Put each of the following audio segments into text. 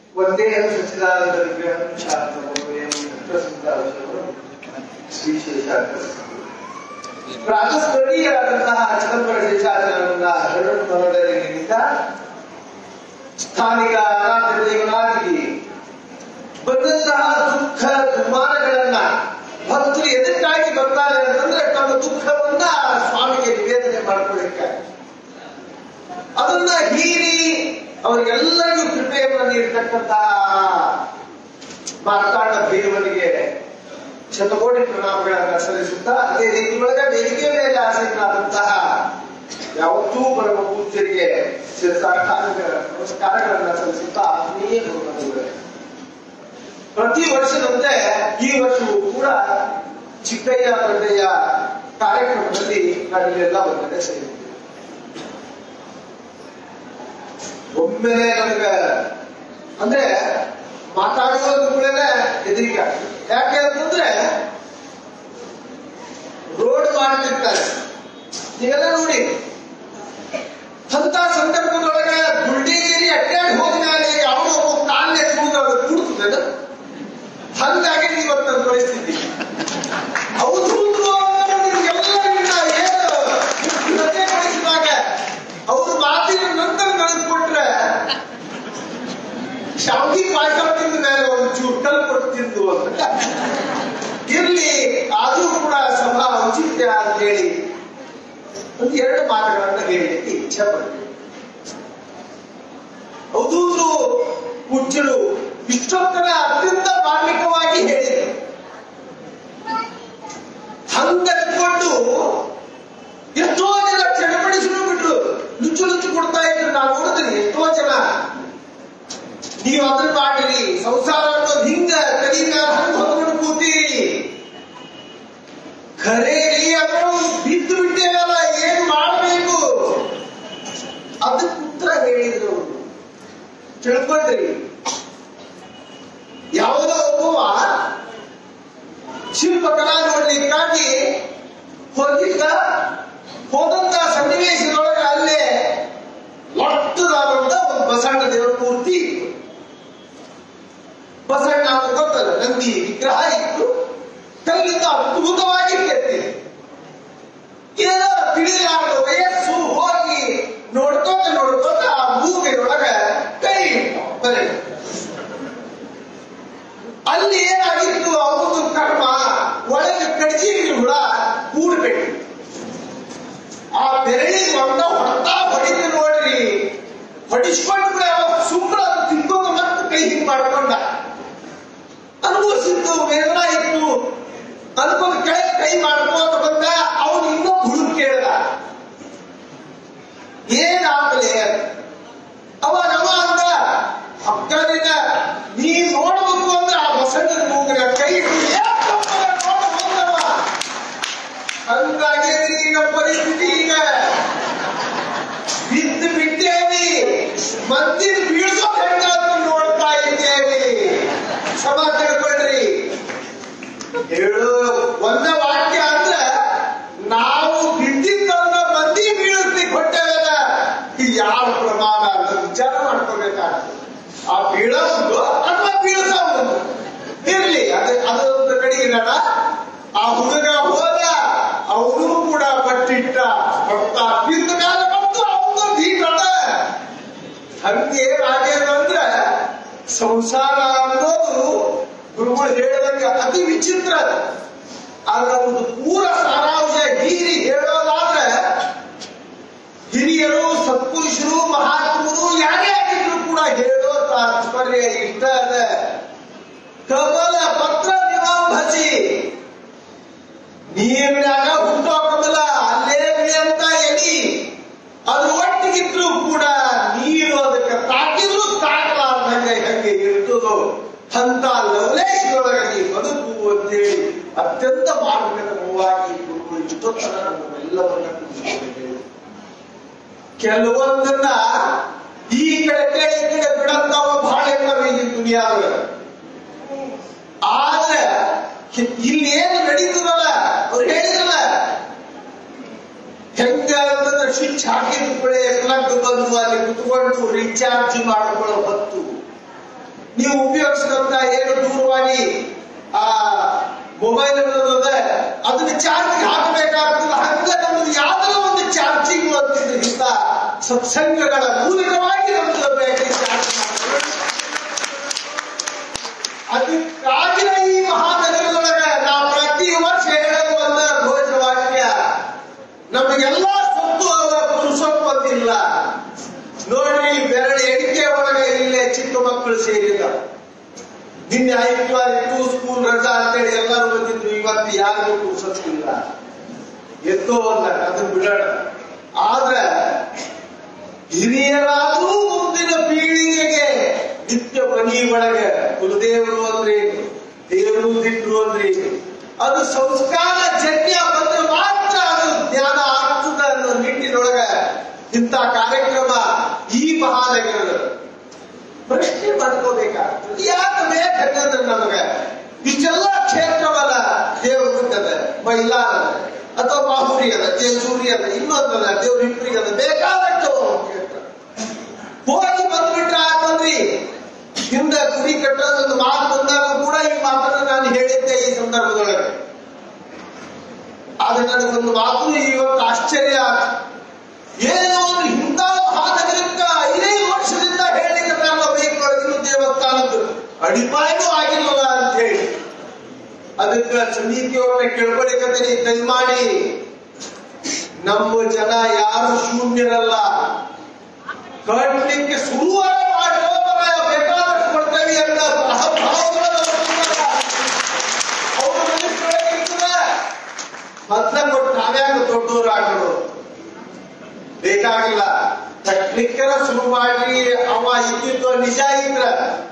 ಒಂದೇ ಸಚ್ಚಿದಾನಂದ ವಿಗ್ರಹ ಶಾಸ್ತ್ರಗಳು ಶ್ರೀ ಶೇಷಾಚಾರ್ಯ ಪ್ರಾತಸ್ಮರಣೀಯರಾದಂತಹ ಚಿದಂಬರ ಶೇಷಾಚಾರ್ಯರನ್ನ ಹರಡು ಹೊರಡಲಿ ನಿಮಿತ್ತ ಸ್ಥಾನಿಕ ಅನಾಥ ದೇವನಾಗಿ ಬಂದಂತಹ ದುಃಖ ದುರ್ಮಾನಗಳನ್ನ ಭಕ್ತರು ಎದಕ್ಕಾಗಿ ಬರ್ತಾರೆ ಅಂತಂದ್ರೆ ತಮ್ಮ ದುಃಖವನ್ನ ಸ್ವಾಮಿಗೆ ನಿವೇದನೆ ಮಾಡ್ಕೊಳ್ಳಿಕ್ಕೆ ಅದನ್ನ ಹೀರಿ ಅವರಿಗೆಲ್ಲರಿಗೂ ಕೃಪೆಯನ್ನು ನೀಡತಕ್ಕಂತಹ ಮಾರ್ತಾಂಡ ಭೈರವನಿಗೆ ಶತಕೋಟಿ ಪ್ರಣಾಮಗಳನ್ನ ಸಲ್ಲಿಸುತ್ತಾ ಅದೇ ರೀತಿ ಒಳಗೆ ವೇದಿಕೆ ಮೇಲೆ ಆಸೀನಾದಂತಹ ಯಾವತ್ತೂ ಪರಮ ಪೂಜ್ಯರಿಗೆ ಶಿರಸಾಷ್ಟಾಂಗ ನಮಸ್ಕಾರಗಳನ್ನ ಸಲ್ಲಿಸುತ್ತಾ ಆತ್ಮೀಯ ಗುರುಗಳೇ ಪ್ರತಿ ವರ್ಷದಂತೆ ಈ ವರ್ಷವೂ ಕೂಡ ಚಿಕ್ಕಯ್ಯ ತಂದೆಯ ಕಾರ್ಯಕ್ರಮದಲ್ಲಿ ನಾವಿಲ್ಲೆಲ್ಲ ಒಂದೆಡೆ ಸೇರಿದ್ದೀವಿ ಒಮ್ಮೆಲೆ ನನಗೆ ಅಂದ್ರೆ ಮಾತಾಡುವುದು ಕೂಡ ಹೆದರಿಕೆ ಆಗ್ತದೆ. ಯಾಕೆ ಅಂತಂದ್ರೆ ರೋಡ್ ಮಾಡ್ತಿರ್ತಾರೆ ನೀವೆಲ್ಲ ನೋಡಿ ಅಂತ ಸಂದರ್ಭದೊಳಗೆ ಗುಂಡಿಗೇರಿ ಅಡ್ಡಾಡಿ ಹೋದ್ಮೇಲೆ ಅವನು ಕಾಲ್ ಎತ್ಕೊಂಡು ಅದು ಕುಡ್ತದೆ ಹಂಗಾಗಿ ಇವತ್ತು ನನ್ನ ಪರಿಸ್ಥಿತಿ ಹೌದು ನಿಮ್ಗೆಲ್ಲರಿಗಿಂತ ಏನು ರಜೆ ಕಳಿಸಿದಾಗ ಅವ್ರ ಮಾತಿನ ನಂತರ ನನಗೆ ಕೊಟ್ರೆ ಶಾವಿಗೆ ಪಾಯಸ ತಿಂದ ಮೇಲೆ ಒಂದು ಚೂರು ಕಲ್ ಕೊಟ್ಟು ತಿಂದು ಅಂತ ಇರ್ಲಿ ಆದ್ರೂ ಕೂಡ ಸಭಾ ಔಚಿತ್ಯ ಅಂತ ಹೇಳಿ ಒಂದು ಎರಡು ಮಾತುಗಳನ್ನ ಹೇಳಲಿಕ್ಕೆ ಇಚ್ಛೆ ಪಡ್ತೀನಿ ಹೌದು ಪೂಜ್ಯರು ಇಷ್ಟೊತ್ತರ ಅತ್ಯಂತ ಮಾರ್ಮಿಕವಾಗಿ ಹೇಳಿದರು ಹಂಗತ್ಕೊಂಡು ಎಷ್ಟೋ ಜನ ಚಡಪಡಿಸಲು ಬಿಟ್ರು ಲುಚ್ಚು ಲುಚ್ಚು ಕೊಡ್ತಾ ಇದ್ರು ನಾವು ನೋಡಿದ್ರಿ ಎಷ್ಟೋ ಜನ ನೀವು ಅದನ್ನ ಮಾಡಿರಿ ಸಂಸಾರ ಅನ್ನೋದು ಹಿಂಗ ತಲೆ ಮ್ಯಾಲ ಹಂಗ ಹೊತ್ಕೊಂಡು ಕೂತೀರಿ ಖರೇರಿ ಅವರು ಬಿದ್ದು ಬಿಟ್ಟೇವಲ್ಲ ಏನ್ ಮಾಡಬೇಕು ಅದಕ್ಕೆ ಉತ್ತರ ಹೇಳಿದ್ರು ಅವರು ತಿಳ್ಕೊಳ್ರಿ ಯಾವುದೋ ಒಬ್ಬವ ಶಿಲ್ಪಕಲಾ ನೋಡ್ಲಿಕ್ಕಾಗಿ ಹೋಗಿದ್ದ ಹೋದಂತ ಸನ್ನಿವೇಶದೊಳಗೆ ಅಲ್ಲೇ ದೊಡ್ಡದಾದಂತ ಒಂದು ಬಸಣ್ಣ ದೇವರ ಮೂರ್ತಿ ಇತ್ತು ಬಸಣ್ಣ ಅಂತ ಗೊತ್ತಲ್ಲ ನಂದಿ ವಿಗ್ರಹ ಇತ್ತು ಕಲ್ಲಿಂದ ಅದ್ಭುತವಾಗಿ ಕೆತ್ತಿದೆ ಏನೋ ತಿಳಿಲಾರದ ವಯಸ್ಸು ಹೋಗಿ ನೋಡ್ಕೋತ ನೋಡ್ಕೋತ ಆ ಮೂಗಿನೊಳಗ ಕೈ ಇಟ್ಟು ಬರೀ ಅಲ್ಲಿ ಏನಾಗಿತ್ತು ಅವನು ಕರ್ಮ ಒಳಗೆ ಕಡ್ಜಿಗೆ ಹುಳ ಕೂಡ್ಬೇಕು ಆ ಬೆರಳಿಗೆ ಒಂದ ಹೊಡ್ತಾ ಹೊಡಿತು ನೋಡ್ರಿ ಹೊಡಿಸ್ಕೊಂಡ್ರೆ ಸುಮ್ಮನೆ ಅದು ತಿನ್ಕೊಂಡು ಮತ್ತೆ ಕೈ ಹಿಂಗ್ ಮಾಡ್ಕೊಂಡ ಅನುಭವಿಸಿದ್ದು ವೇದನ ಇತ್ತು ಅನ್ಕೊಂಡು ಕೆಳಗೆ ಕೈ ಮಾಡ್ಕೋತ ಬಂದ ಅವನು ಇನ್ನೂ ಹುಡುಕ್ ಕೇಳ್ದ ಏನಾಗಲೇ ಅವ ನಮ ಅಂದ ಅಕ್ಕನಿನ ನೀ ನೋಡ್ಬೇಕು ಅಂದ್ರೆ ಆ ಬಸಣ್ಣನ ಮೂಗಿನ ಕೈ ಹಿಡ್ದು ಏನ್ ತಪ್ಪಲ್ಲ ನೋಡು ಹೋದವ. ಹಂಗಾಗಿ ನಮ್ಮ ಪರಿಸ್ಥಿತಿ ಈಗ ಬಿದ್ದು ಬಿಟ್ಟೇವಿ ಮಂದಿನ ಬೀಳ್ಸೋ ಹೆಂಗಾದ್ರು ನೋಡ್ತಾ ಇದ್ದೇವೆ ಕ್ಷಮ ತಿಳ್ಕೊಳ್ರಿ ಹೇಳು ಒಂದ ವಾಕ್ಯ ಅಂದ್ರೆ ನಾವು ಬಿದ್ದಿದ್ದನ್ನ ಮಂದಿ ಬೀಳಿಸ್ಲಿಕ್ಕೆ ಹೊಟ್ಟೆವಲ್ಲ ಇದು ಯಾವ ಪ್ರಮಾಣ ಅಂತ ವಿಚಾರ ಮಾಡ್ಕೋಬೇಕಾಗ್ತದೆ ಆ ಬೀಳೋದು ಅಥವಾ ಬೀಳಿಸೋದು ಇರ್ಲಿ ಅದು ಅದೊಂದು ಕಡೆಗೆ ಇಡೋಣ ಆ ಹುಡುಗ ಹೋದ ಅವನು ಕೂಡ ಬಟ್ಟಿಟ್ಟ ಭಕ್ತ ಬಿದ್ದ ಮೇಲೆ ಬಂತು ಅವನು ಬೀಗಡ ಹಂಗೆ ಆಗೇನಂದ್ರೆ ಸಂಸಾರ ಅನ್ನೋದು ಗುರುಗಳು ಹೇಳಿದಂಗೆ ಅತಿ ವಿಚಿತ್ರ ಅದು. ಆದ್ರೆ ಒಂದು ಪೂರ ಸಾರಾಂಶ ಹೀರಿ ಹೇಳೋದಾದ್ರೆ ಹಿರಿಯರು ಸತ್ಪುರುಷರು ಮಹಾತ್ಮರು ಯಾರೇ ಆಗಿದ್ರು ಕೂಡ ಹೇಳೋ ತಾತ್ಪರ್ಯ ಇಷ್ಟ ಅದ ಕಮಲ ಪತ್ರ ನಿವಾಂಭಸಿ ನೀರಿನಾಗ ಹುಟ್ಟೋ ಕಮಲ ಅಲ್ಲೇ ಬೆಳೆಯಂತ ಎಡಿ ಅದು ಒಟ್ಟಿಗಿದ್ರು ಕೂಡ ನೀರು ಅದಕ್ಕೆ ತಾಕಿದ್ರು ತಾಕಲಾರ್ದಂಗೆ ಹೆಂಗೆ ಇರ್ತದೋ ಅಂತ ಲವಲೇಶದೊಳಗೆ ನೀ ಬದುಕು ಅಂತೇಳಿ ಅತ್ಯಂತ ಮಾರ್ಗದವಾಗಿ ಗುರುಗಳು ಇಷ್ಟೊತ್ತರ ನಮ್ಮೆಲ್ಲವನ್ನ ತಿಳಿಸಿಕೊಂಡಿದ್ದೇವೆ ಕೆಲವೊಂದನ್ನ ಈ ಕಡೆ ಕಡೆ ಈ ಕಡೆ ಬಿಡಂತಾವ ಬಹಳ ಇರ್ತವೆ ಈ ದುನಿಯಾದೊಳಗೆ ಆದ್ರೆ ಇಲ್ಲಿ ಏನು ನಡೀತದಲ್ಲ ಅವ್ರು ಹೇಳಿದ್ರಲ್ಲ ಹೆಂಗ ಅಂತಂದ್ರೆ ಸ್ವಿಚ್ ಹಾಕಿದ ಕೂಡಲೇ ಪ್ಲಗ್ ಬಂದು ಅಲ್ಲಿ ಕುತ್ಕೊಂಡು ರೀಚಾರ್ಜ್ ಮಾಡ್ಕೊಳ್ಳೋ ಹೊತ್ತು ನೀವು ಉಪಯೋಗಿಸಿದಂತ ಏನು ದೂರವಾಣಿ ಆ ಮೊಬೈಲ್ ಅನ್ನೋದ ಅದನ್ನ ಚಾರ್ಜ್ ಹಾಕಬೇಕಾಗ್ತದೆ ಹಂಗ ನಮ್ದು ಯಾವ್ದಾರ ಒಂದು ಚಾರ್ಜಿಂಗ್ ಅಂತಿದ್ರಿಂದ ಸತ್ಸಂಗಗಳ ಮೂಲಕವಾಗಿ ನಮ್ದು ಬ್ಯಾಟರಿ ಚಾರ್ಜ್ ಮಾಡ್ತೀವಿ ಅದಕ್ಕಾಗಿನ ಈ ಮಹಾನಗರದೊಳಗ ನಾವು ಪ್ರತಿ ವರ್ಷ ಹೇಳೋದು ಒಂದ ಘೋಷವಾಕ್ಯ ನಮಗೆಲ್ಲ ಸತ್ತು ಅವ ಪುರುಷತ್ವದಿಲ್ಲ ನೋಡ್ರಿ ಬೆರಳು ಎಣಿಕೆ ಒಳಗೆ ಇಲ್ಲೇ ಚಿಕ್ಕ ಮಕ್ಕಳು ಸೇರಿದ ನಿನ್ನೆ ಐತಿವಾರ ಇತ್ತು ಸ್ಕೂಲ್ ರಜಾ ಅಂತೇಳಿ ಎಲ್ಲರೂ ಬಂದಿದ್ರು ಇವತ್ತು ಯಾರಿಗೂ ಪುರುಷತ್ವಿಲ್ಲ ಎತ್ತೋ ಅಲ್ಲ ಅದನ್ನ ಬಿಡೋಣ ಆದ್ರೆ ಹಿರಿಯರಾದ್ರೂ ಮುಂದಿನ ಪೀಳಿಗೆಗೆ ನಿತ್ಯ ಮನಿ ಒಳಗೆ ಕುಲದೇವರು ಅಂದ್ರೆ ಏನು? ದೇವರು ದಿಟ್ರು ಅಂದ್ರೆ ಏನು? ಅದು ಸಂಸ್ಕಾರ ಜನ್ಯ ಬಂದ್ರೆ ಮಾತ್ರ ಅದು ಜ್ಞಾನ ಆಗ್ತದ ಅನ್ನೋ ನಿಟ್ಟಿನೊಳಗ ಇಂಥ ಕಾರ್ಯಕ್ರಮ ಈ ಮಹಾನಗರದ ಪ್ರಶ್ನೆ ಮಾಡ್ಕೋಬೇಕಾಗ್ತದೆ ಯಾಕೆ ಬೇಕಂದ್ರೆ ನಮಗ ಇಷ್ಟೆಲ್ಲ ಕ್ಷೇತ್ರವಲ್ಲ ದೇವಗುಡ್ಡದ ಮೈಲಾರ ಅಥವಾ ಬಾಹುರಿ ಅದ ದೇವಸೂರಿ ಅದ ಇನ್ನೊಂದದ ದೇವ್ರ ಇಬ್ಬರಿಗೆ ಅದ ಬೇಕಾದಷ್ಟು ಕ್ಷೇತ್ರ ಹೋಗಿ ಬಂದ್ಬಿಟ್ರೆ ಆತಂದ್ರಿ ಹಿಂದೆ ಗುಡಿ ಕಟ್ಟೋದೊಂದು ಮಾತು ಬಂದಾಗ ಕೂಡ ಈ ಮಾತನ್ನ ನಾನು ಹೇಳಿದ್ದೆ ಈ ಸಂದರ್ಭದೊಳಗೆ ಆದ್ರೆ ನನಗೊಂದು ಮಾತು ಇವತ್ತು ಆಶ್ಚರ್ಯ ಆಯ್ತು. ಏನು ಅಂದ್ರೆ ಇಂಥ ಮಹಾನಗರಕ್ಕ ಐದೈದು ವರ್ಷದಿಂದ ಹೇಳಿಕ್ಕೆ ನಾನು ಬೈಕೊಳಗಿನ ದೇವಸ್ಥಾನದ್ದು ಅಡಿಪಾಯನೂ ಆಗಿಲ್ಲಲ್ಲ ಅಂತ ಹೇಳಿ ಅದಕ್ಕೆ ಸಮಿತಿಯವ್ರನ್ನ ಕೇಳ್ಕೊಳಿಕತ್ತೀನಿ ದಯಮಾಡಿ ನಮ್ಮ ಜನ ಯಾರು ಶೂನ್ಯರಲ್ಲ ಕಟ್ಲಿಕ್ಕೆ ಶುರುವಾರ ಮಾಡಿ ಹೋಗಲ್ಲ, ಬೇಕಾದಷ್ಟು ಕೊಡ್ತೇವೆ ಅಂತ ಅಹಂಭಾವಗಳು ನಮ್ಮಲ್ಲಿಲ್ಲ. ಅವ್ರ ಮನಸ್ಸೊಳಗೆ ಇರ್ತದೆ. ಮೊದ್ಲ ಕೊಟ್ಟು ನಾವ್ಯಾಗ ದೊಡ್ಡವರು ಹಾಕೋದು ಬೇಕಾಗಿಲ್ಲ ಕಟ್ಲಿಕ್ಕೆಲ್ಲ ಶುರು ಮಾಡಿ ಅವ ಇದ್ದಿದ್ದು ನಿಜ ಇದ್ರ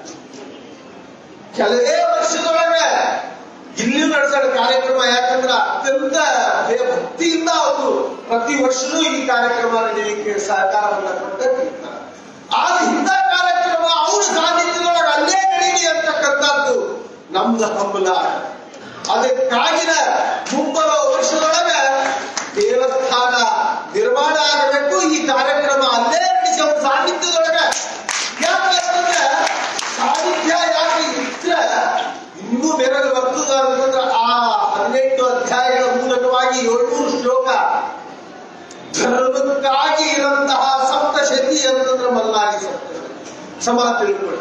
ಕೆಲವೇ ವರ್ಷದೊಳಗೆ ಇಲ್ಲಿ ನಡೆಸೋ ಕಾರ್ಯಕ್ರಮ ಯಾಕಂದ್ರೆ ಅತ್ಯಂತ ಭಯ ಭಕ್ತಿಯಿಂದ ಅವರು ಪ್ರತಿ ವರ್ಷನೂ ಈ ಕಾರ್ಯಕ್ರಮ ನಡೆಯಲಿಕ್ಕೆ ಸಹಕಾರವನ್ನ ಕೊಟ್ಟಿರ್ತಾರೆ ಆದ್ರೆ ಇಂಥ ಕಾರ್ಯಕ್ರಮ ಅವ್ರ ಸಾನ್ನಿಧ್ಯದೊಳಗೆ ಅಲ್ಲೇ ನಡೀಲಿ ಅಂತಕ್ಕಂಥದ್ದು ನಮ್ದು ಹಂಬಲ ಅದಕ್ಕಾಗಿನ ಮುಂಬರುವ ವರ್ಷದೊಳಗ ದೇವಸ್ಥಾನ ನಿರ್ಮಾಣ ಆಗಬೇಕು ಈ ಕಾರ್ಯಕ್ರಮ ಅಲ್ಲೇ ನಡೆಸಿ ಅವ್ರ ಸಾನ್ನಿಧ್ಯದೊಳಗ ಯಾಕಂದ್ರೆ ಸಾಹಿತ್ಯ ಯಾಕೆ ಇದ್ರೆ ಇನ್ನೂ ಬೆರಳು ಬರ್ತದ ಅಂತಂದ್ರೆ ಆ ಹದಿನೆಂಟು ಅಧ್ಯಾಯಗಳ ಮೂಲಕವಾಗಿ ಏಳ್ನೂರು ಶ್ಲೋಕ ಧರ್ಮಕ್ಕಾಗಿ ಇರಂತಹ ಸಪ್ತಶತಿ ಅಂತಂದ್ರೆ ಮಲ್ಲಾಗಿ ಸಪ್ತ ಸಮ ತಿಳ್ಕೊಳ್ಳಿ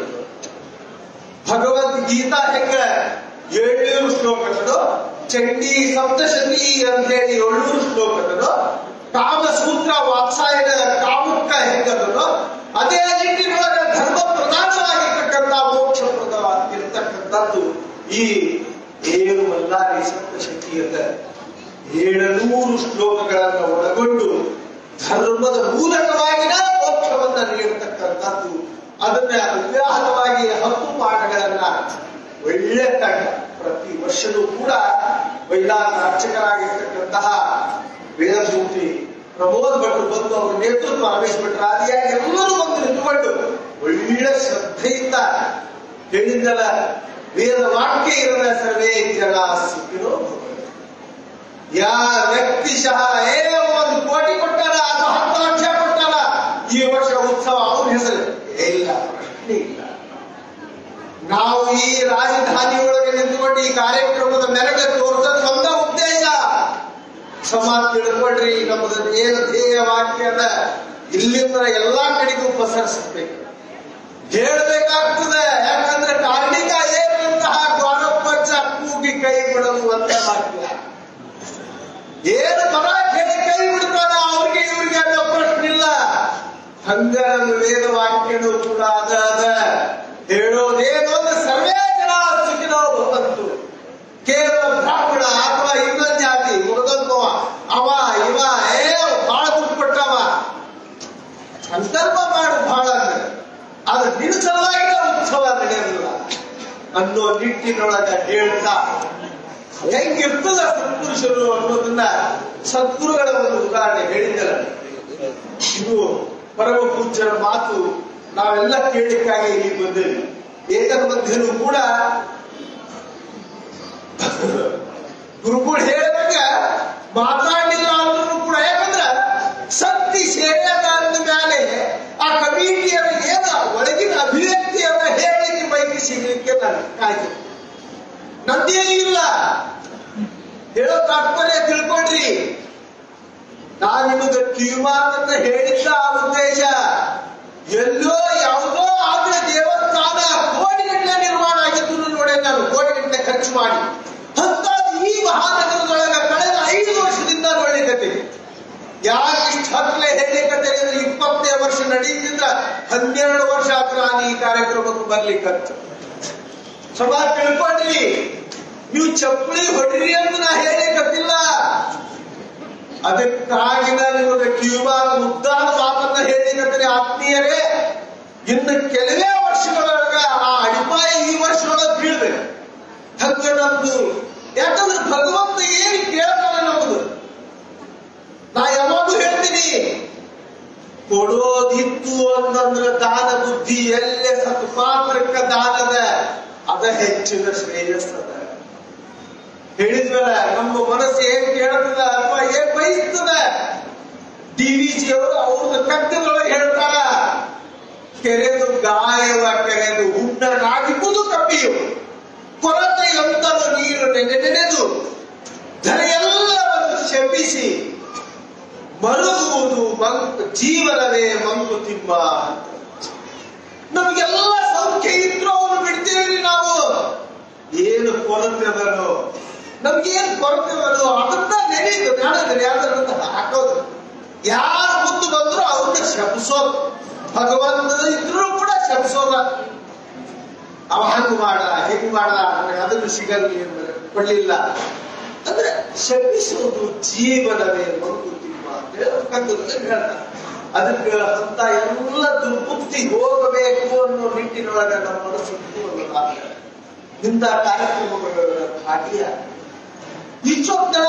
ಭಗವದ್ಗೀತಾ ಹೆಂಗ ಏಳ್ನೂರು ಶ್ಲೋಕಗಳು ಚಂಡಿ ಸಪ್ತಶತಿ ಅಂತ ಹೇಳಿ ಏಳ್ನೂರು ಶ್ಲೋಕಗಳು ಕಾಮಸೂತ್ರ ವಾತ್ಸಾಯನ ಕಾಮುಕ ಹೆಂಗದನು ಅದೇ ನಿಟ್ಟಿನೊಳಗೆ ಧರ್ಮ ಪ್ರಧಾನವಾಗಿರ್ತಕ್ಕಂಥ ಮೋಕ್ಷ ಪ್ರದವಾಗಿರ್ತಕ್ಕಂಥದ್ದು ಈ ಏಳು ಮಲ್ಲಾರಿ ಸಪ್ತಶತಿ ಅಂತ ಏಳುನೂರು ಶ್ಲೋಕಗಳನ್ನು ಒಳಗೊಂಡು ಧರ್ಮದ ಮೂಲಕವಾಗಿನ ಮೋಕ್ಷವನ್ನ ನೀಡತಕ್ಕಂಥದ್ದು ಅದನ್ನ ಅವ್ಯಾಹತವಾಗಿ ಹತ್ತು ಪಾಠಗಳನ್ನ ಒಳ್ಳೆ ತಂಡ ಪ್ರತಿ ವರ್ಷವೂ ಕೂಡ ವೈಲಾಸ ಅರ್ಚಕರಾಗಿರ್ತಕ್ಕಂತಹ ವೇದಮೂರ್ತಿ ಪ್ರಮೋದ್ ಭಟ್ರು ಬಂದು ಅವರ ನೇತೃತ್ವ ರಮೇಶ್ ಭಟ್ರ ಆದಿಯಾಗಿ ಎಲ್ಲರೂ ಬಂದು ನಿಂತುಕೊಂಡು ಒಳ್ಳೆ ಶ್ರದ್ಧೆಯಿಂದ ಹೇಳಿದ್ದಲ್ಲ ವೇದ ವಾಕ್ಯ ಇರದ ಸರ್ವೇ ಜನ ಸುಖಿನೋ ಭವಂತು. ಯಾ ವ್ಯಕ್ತಿಶಃ ಏ ಒಂದು ಕೋಟಿ ಕೊಟ್ಟಾರ ಅಥವಾ ಹತ್ತು ಲಕ್ಷ ಕೊಟ್ಟಾರ ಈ ವರ್ಷ ಉತ್ಸವ ಅವನ ಹೆಸರು ಏ, ಇಲ್ಲ ಪ್ರಶ್ನೆ ಇಲ್ಲ ನಾವು ಈ ರಾಜಧಾನಿ ಒಳಗೆ ನಿಂತುಕೊಂಡು ಈ ಕಾರ್ಯಕ್ರಮದ ಮೆರಗ ತೋರಿಸೋದು ಒಂದ ಉದ್ದೇಶ ಸಮಾಜ ತಿಳ್ಕೊಳ್ರಿ ನಮ್ಮದು ಏನು ಧ್ಯೇಯ ವಾಕ್ಯದ ಇಲ್ಲಿಂದ ಎಲ್ಲಾ ಕಡೆಗೂ ಪಸರಿಸಬೇಕು ಹೇಳ್ಬೇಕಾಗ್ತದೆ ಯಾಕಂದ್ರೆ ಕಾರ್ಣಿಕ ಏರುವಂತಹ ದ್ವಾರಪಚ್ಚ ಕೂಗಿ ಕೈ ಬಿಡಲು ಒಂದೇ ವಾಕ್ಯ ಏನು ಪರ ಕೇಳಿ ಕೈ ಬಿಡ್ತಾನ ಅವ್ರಿಗೆ ಇವ್ರಿಗೆ ಅನ್ನೋ ಪ್ರಶ್ನೆ ಇಲ್ಲ ಹಂಗ ನಮ್ಮ ವೇದ ವಾಕ್ಯನು ಕೂಡ ಅದ ಅದ ಹೇಳೋದೇನು ಅಂದ್ರೆ ಸರ್ವೇ ಜನ ಸುಖಿನೋ ಭವಂತು ಕೇವಲ ಬ್ರಾಹ್ಮಣ ಅಥವಾ ಇನ್ನೊಂದು ಜಾತಿ ಮುರುಗನ್ಮವ ಅವ ಇವ ಏ ಬಾಳ ದುಡ್ಡು ಕೊಟ್ಟವ ಸಂಕಲ್ಪ ಮಾಡು ಬಹಳ ಆದ್ರೆ ನಿನ್ನ ಸಲುವಾಗಿ ಉತ್ಸವ ನಡೆಯೋದಿಲ್ಲ ಅನ್ನೋ ನಿಟ್ಟಿನೊಳಗ ಹೇಳ್ತಾ ಹೆಂಗಿರ್ತದ ಸತ್ಪುರುಷರು ಅನ್ನೋದನ್ನ ಸದ್ಗುರುಗಳ ಒಂದು ಉದಾಹರಣೆ ಹೇಳಿದ್ದಲ್ಲ ಇದು ಪರಮ ಪೂಜ್ಯರ ಮಾತು ನಾವೆಲ್ಲ ಕೇಳಲಿಕ್ಕಾಗಿ ಇಲ್ಲಿ ಬಂದೇವೆ ಏಕದ ಮಧ್ಯನೂ ಕೂಡ ಗುರುಗಳು ಹೇಳಿದಾಗ ಮಾತಾಡಲಿಲ್ಲ ಅಂದ್ರೂ ಕೂಡ ಯಾಕಂದ್ರ ಸತ್ತಿ ಸೇರಿದ ಮೇಲೆ ಆ ಕಮಿಟಿಯರ ಏನ ಒಳಗಿನ ಅಭಿವ್ಯಕ್ತಿಯನ್ನ ಹೇಳಲಿಕ್ಕೆ ಬಯಕೆ ನಾನು ಕಾಯ್ತು ನಂದೇನೂ ಇಲ್ಲ ಹೇಳೋ ತಾತ್ಪರ್ಯ ತಿಳ್ಕೊಂಡ್ರಿ ನಾನು ನಿಮಗೆ ಕಿವಿಮಾತ್ ಅಂತ ಹೇಳಿದ್ದ ಆ ಉದ್ದೇಶ ಎಲ್ಲೋ ಯಾವುದೋ ಆದ್ರೆ ದೇವಸ್ಥಾನ ಕೋಟಿಗಟ್ಟಲೆ ನಿರ್ಮಾಣ ಆಗಿದ್ದು ನೋಡಿ ನಾನು ಕೋಟಿಗಟ್ಟಲೆ ಖರ್ಚು ಮಾಡಿ ಅಂತಾದ್ ಈ ಮಹಾನಗರದೊಳಗ ಕಳೆದ ಐದು ವರ್ಷದಿಂದ ನೋಡ್ಲಿಕತ್ತೀನಿ ಯಾಕೆ ಇಷ್ಟು ಹತ್ತಲೆ ಹೇಳಿಕತ್ತೀನಿ ಅಂದ್ರೆ ಇಪ್ಪತ್ತೇ ವರ್ಷ ನಡೀತಿದ್ರ ಹನ್ನೆರಡು ವರ್ಷ ಆತ್ರ ನಾನು ಈ ಕಾರ್ಯಕ್ರಮಕ್ಕೆ ಬರ್ಲಿಕ್ಕತ್ತು ಸಭಾ ತಿಳ್ಕೊಂಡ್ರಿ ನೀವು ಚಪ್ಪಲಿ ಹೊಡಿರಿ ಅಂತ ನಾ ಹೇಳಿಕತ್ತಿಲ್ಲ ಅದಕ್ಕಾಗಿ ನಾನು ನಿಮಗೆ ಕಿವಿಮಾಗ ಮುದ್ದಾದ ಮಾತನ್ನ ಹೇಳಿಕತ್ತೀನಿ ಆತ್ಮೀಯರೇ ಇನ್ನು ಕೆಲವೇ ವರ್ಷಗಳೊಳಗ ಆ ಅಡಿಪಾಯ ಈ ವರ್ಷದೊಳಗೆ ಬೀಳ್ಬೇಕು ಹಂಗ ನಮ್ದು ಯಾಕಂದ್ರೆ ಭಗವಂತ ಏನು ಕೇಳ್ತಾನೆ ನಮ್ದು ನಾ ಯಾವಾಗೂ ಹೇಳ್ತೀನಿ ಕೊಡೋದಿತ್ತು ಅಂತಂದ್ರೆ ದಾನ ಬುದ್ಧಿ ಎಲ್ಲೇ ಸತ್ಪಾತ್ರಕ್ಕ ದಾನದ ಅದ ಹೆಚ್ಚಿನ ಶ್ರೇಯಸ್ಸದ ಹೇಳಿದ್ವಲ್ಲ ನಮ್ಮ ಮನಸ್ಸು ಏನ್ ಕೇಳ್ತದ ಅಥವಾ ಏನ್ ಬಯಸ್ತದ ಡಿ ವಿ ಜಿ ಅವರು ಅವ್ರದ್ದು ಕಗ್ಗದೊಳಗೆ ಹೇಳ್ತಾರ ಕೆರೆದು ಗಾಯವ ಕೆರೆದು ಹುಣ್ಣನಾಗಿಬ್ಬುದು ಕಪ್ಪಿಯು ಕೊರತೆ ಎಂತಲು ನೀರು ನೆನೆ ನೆನೆದು ಧರೆಯೆಲ್ಲವನ್ನು ಶಪಿಸಿ ಮರುಗುವುದು ಮಂಕು ಜೀವನವೇ ಮಂಕುತಿಮ್ಮ ನಮಗೆಲ್ಲ ಸೌಖ್ಯ ಇದ್ರು ಅವನು ಬಿಡ್ತೀವಿ ನಾವು ಏನು ಕೊರತೆ ಬರೋ ನಮ್ಗೇನು ಕೊರತೆ ಬರೋ ಅದನ್ನ ನೆನೀತು ನಾಳೆ ಯಾವ್ದಾರ ಹಾಕೋದು ಯಾರು ಮುಂದೆ ಬಂದ್ರು ಅವ್ರನ್ನ ಶಪಿಸೋದು ಭಗವಂತನ ಇದ್ರು ಕೂಡ ಶಪಿಸೋದ ಅವ ಹಂಗ್ ಮಾಡ ಹೆಂಗ್ ಮಾಡ ನನಗೆ ಅದನ್ನು ಸಿಗಲ್ಲ ಕೊಡ್ಲಿಲ್ಲ ಅಂದ್ರೆ ಶಪಿಸೋದು ಜೀವನವೇ ಮಂಕುತಿಮ್ಮ ಅಂತ ಹೇಳಿ ಕಗ್ಗದಲ್ಲಿ ಹೇಳ್ತಾರೆ ಅದಕ್ಕೆ ಅಂತ ಎಲ್ಲ ದುರ್ಬುದ್ಧಿ ಹೋಗಬೇಕು ಅನ್ನೋ ನಿಟ್ಟಿನೊಳಗೆ ನಮ್ಮ ಮನಸ್ಸು ಇಟ್ಟುಕೊಳ್ಳಲ್ಲ. ಇಂಥ ಕಾರ್ಯಕ್ರಮಗಳ ಭಾಗಿಯ ಇಷ್ಟೊತ್ತನ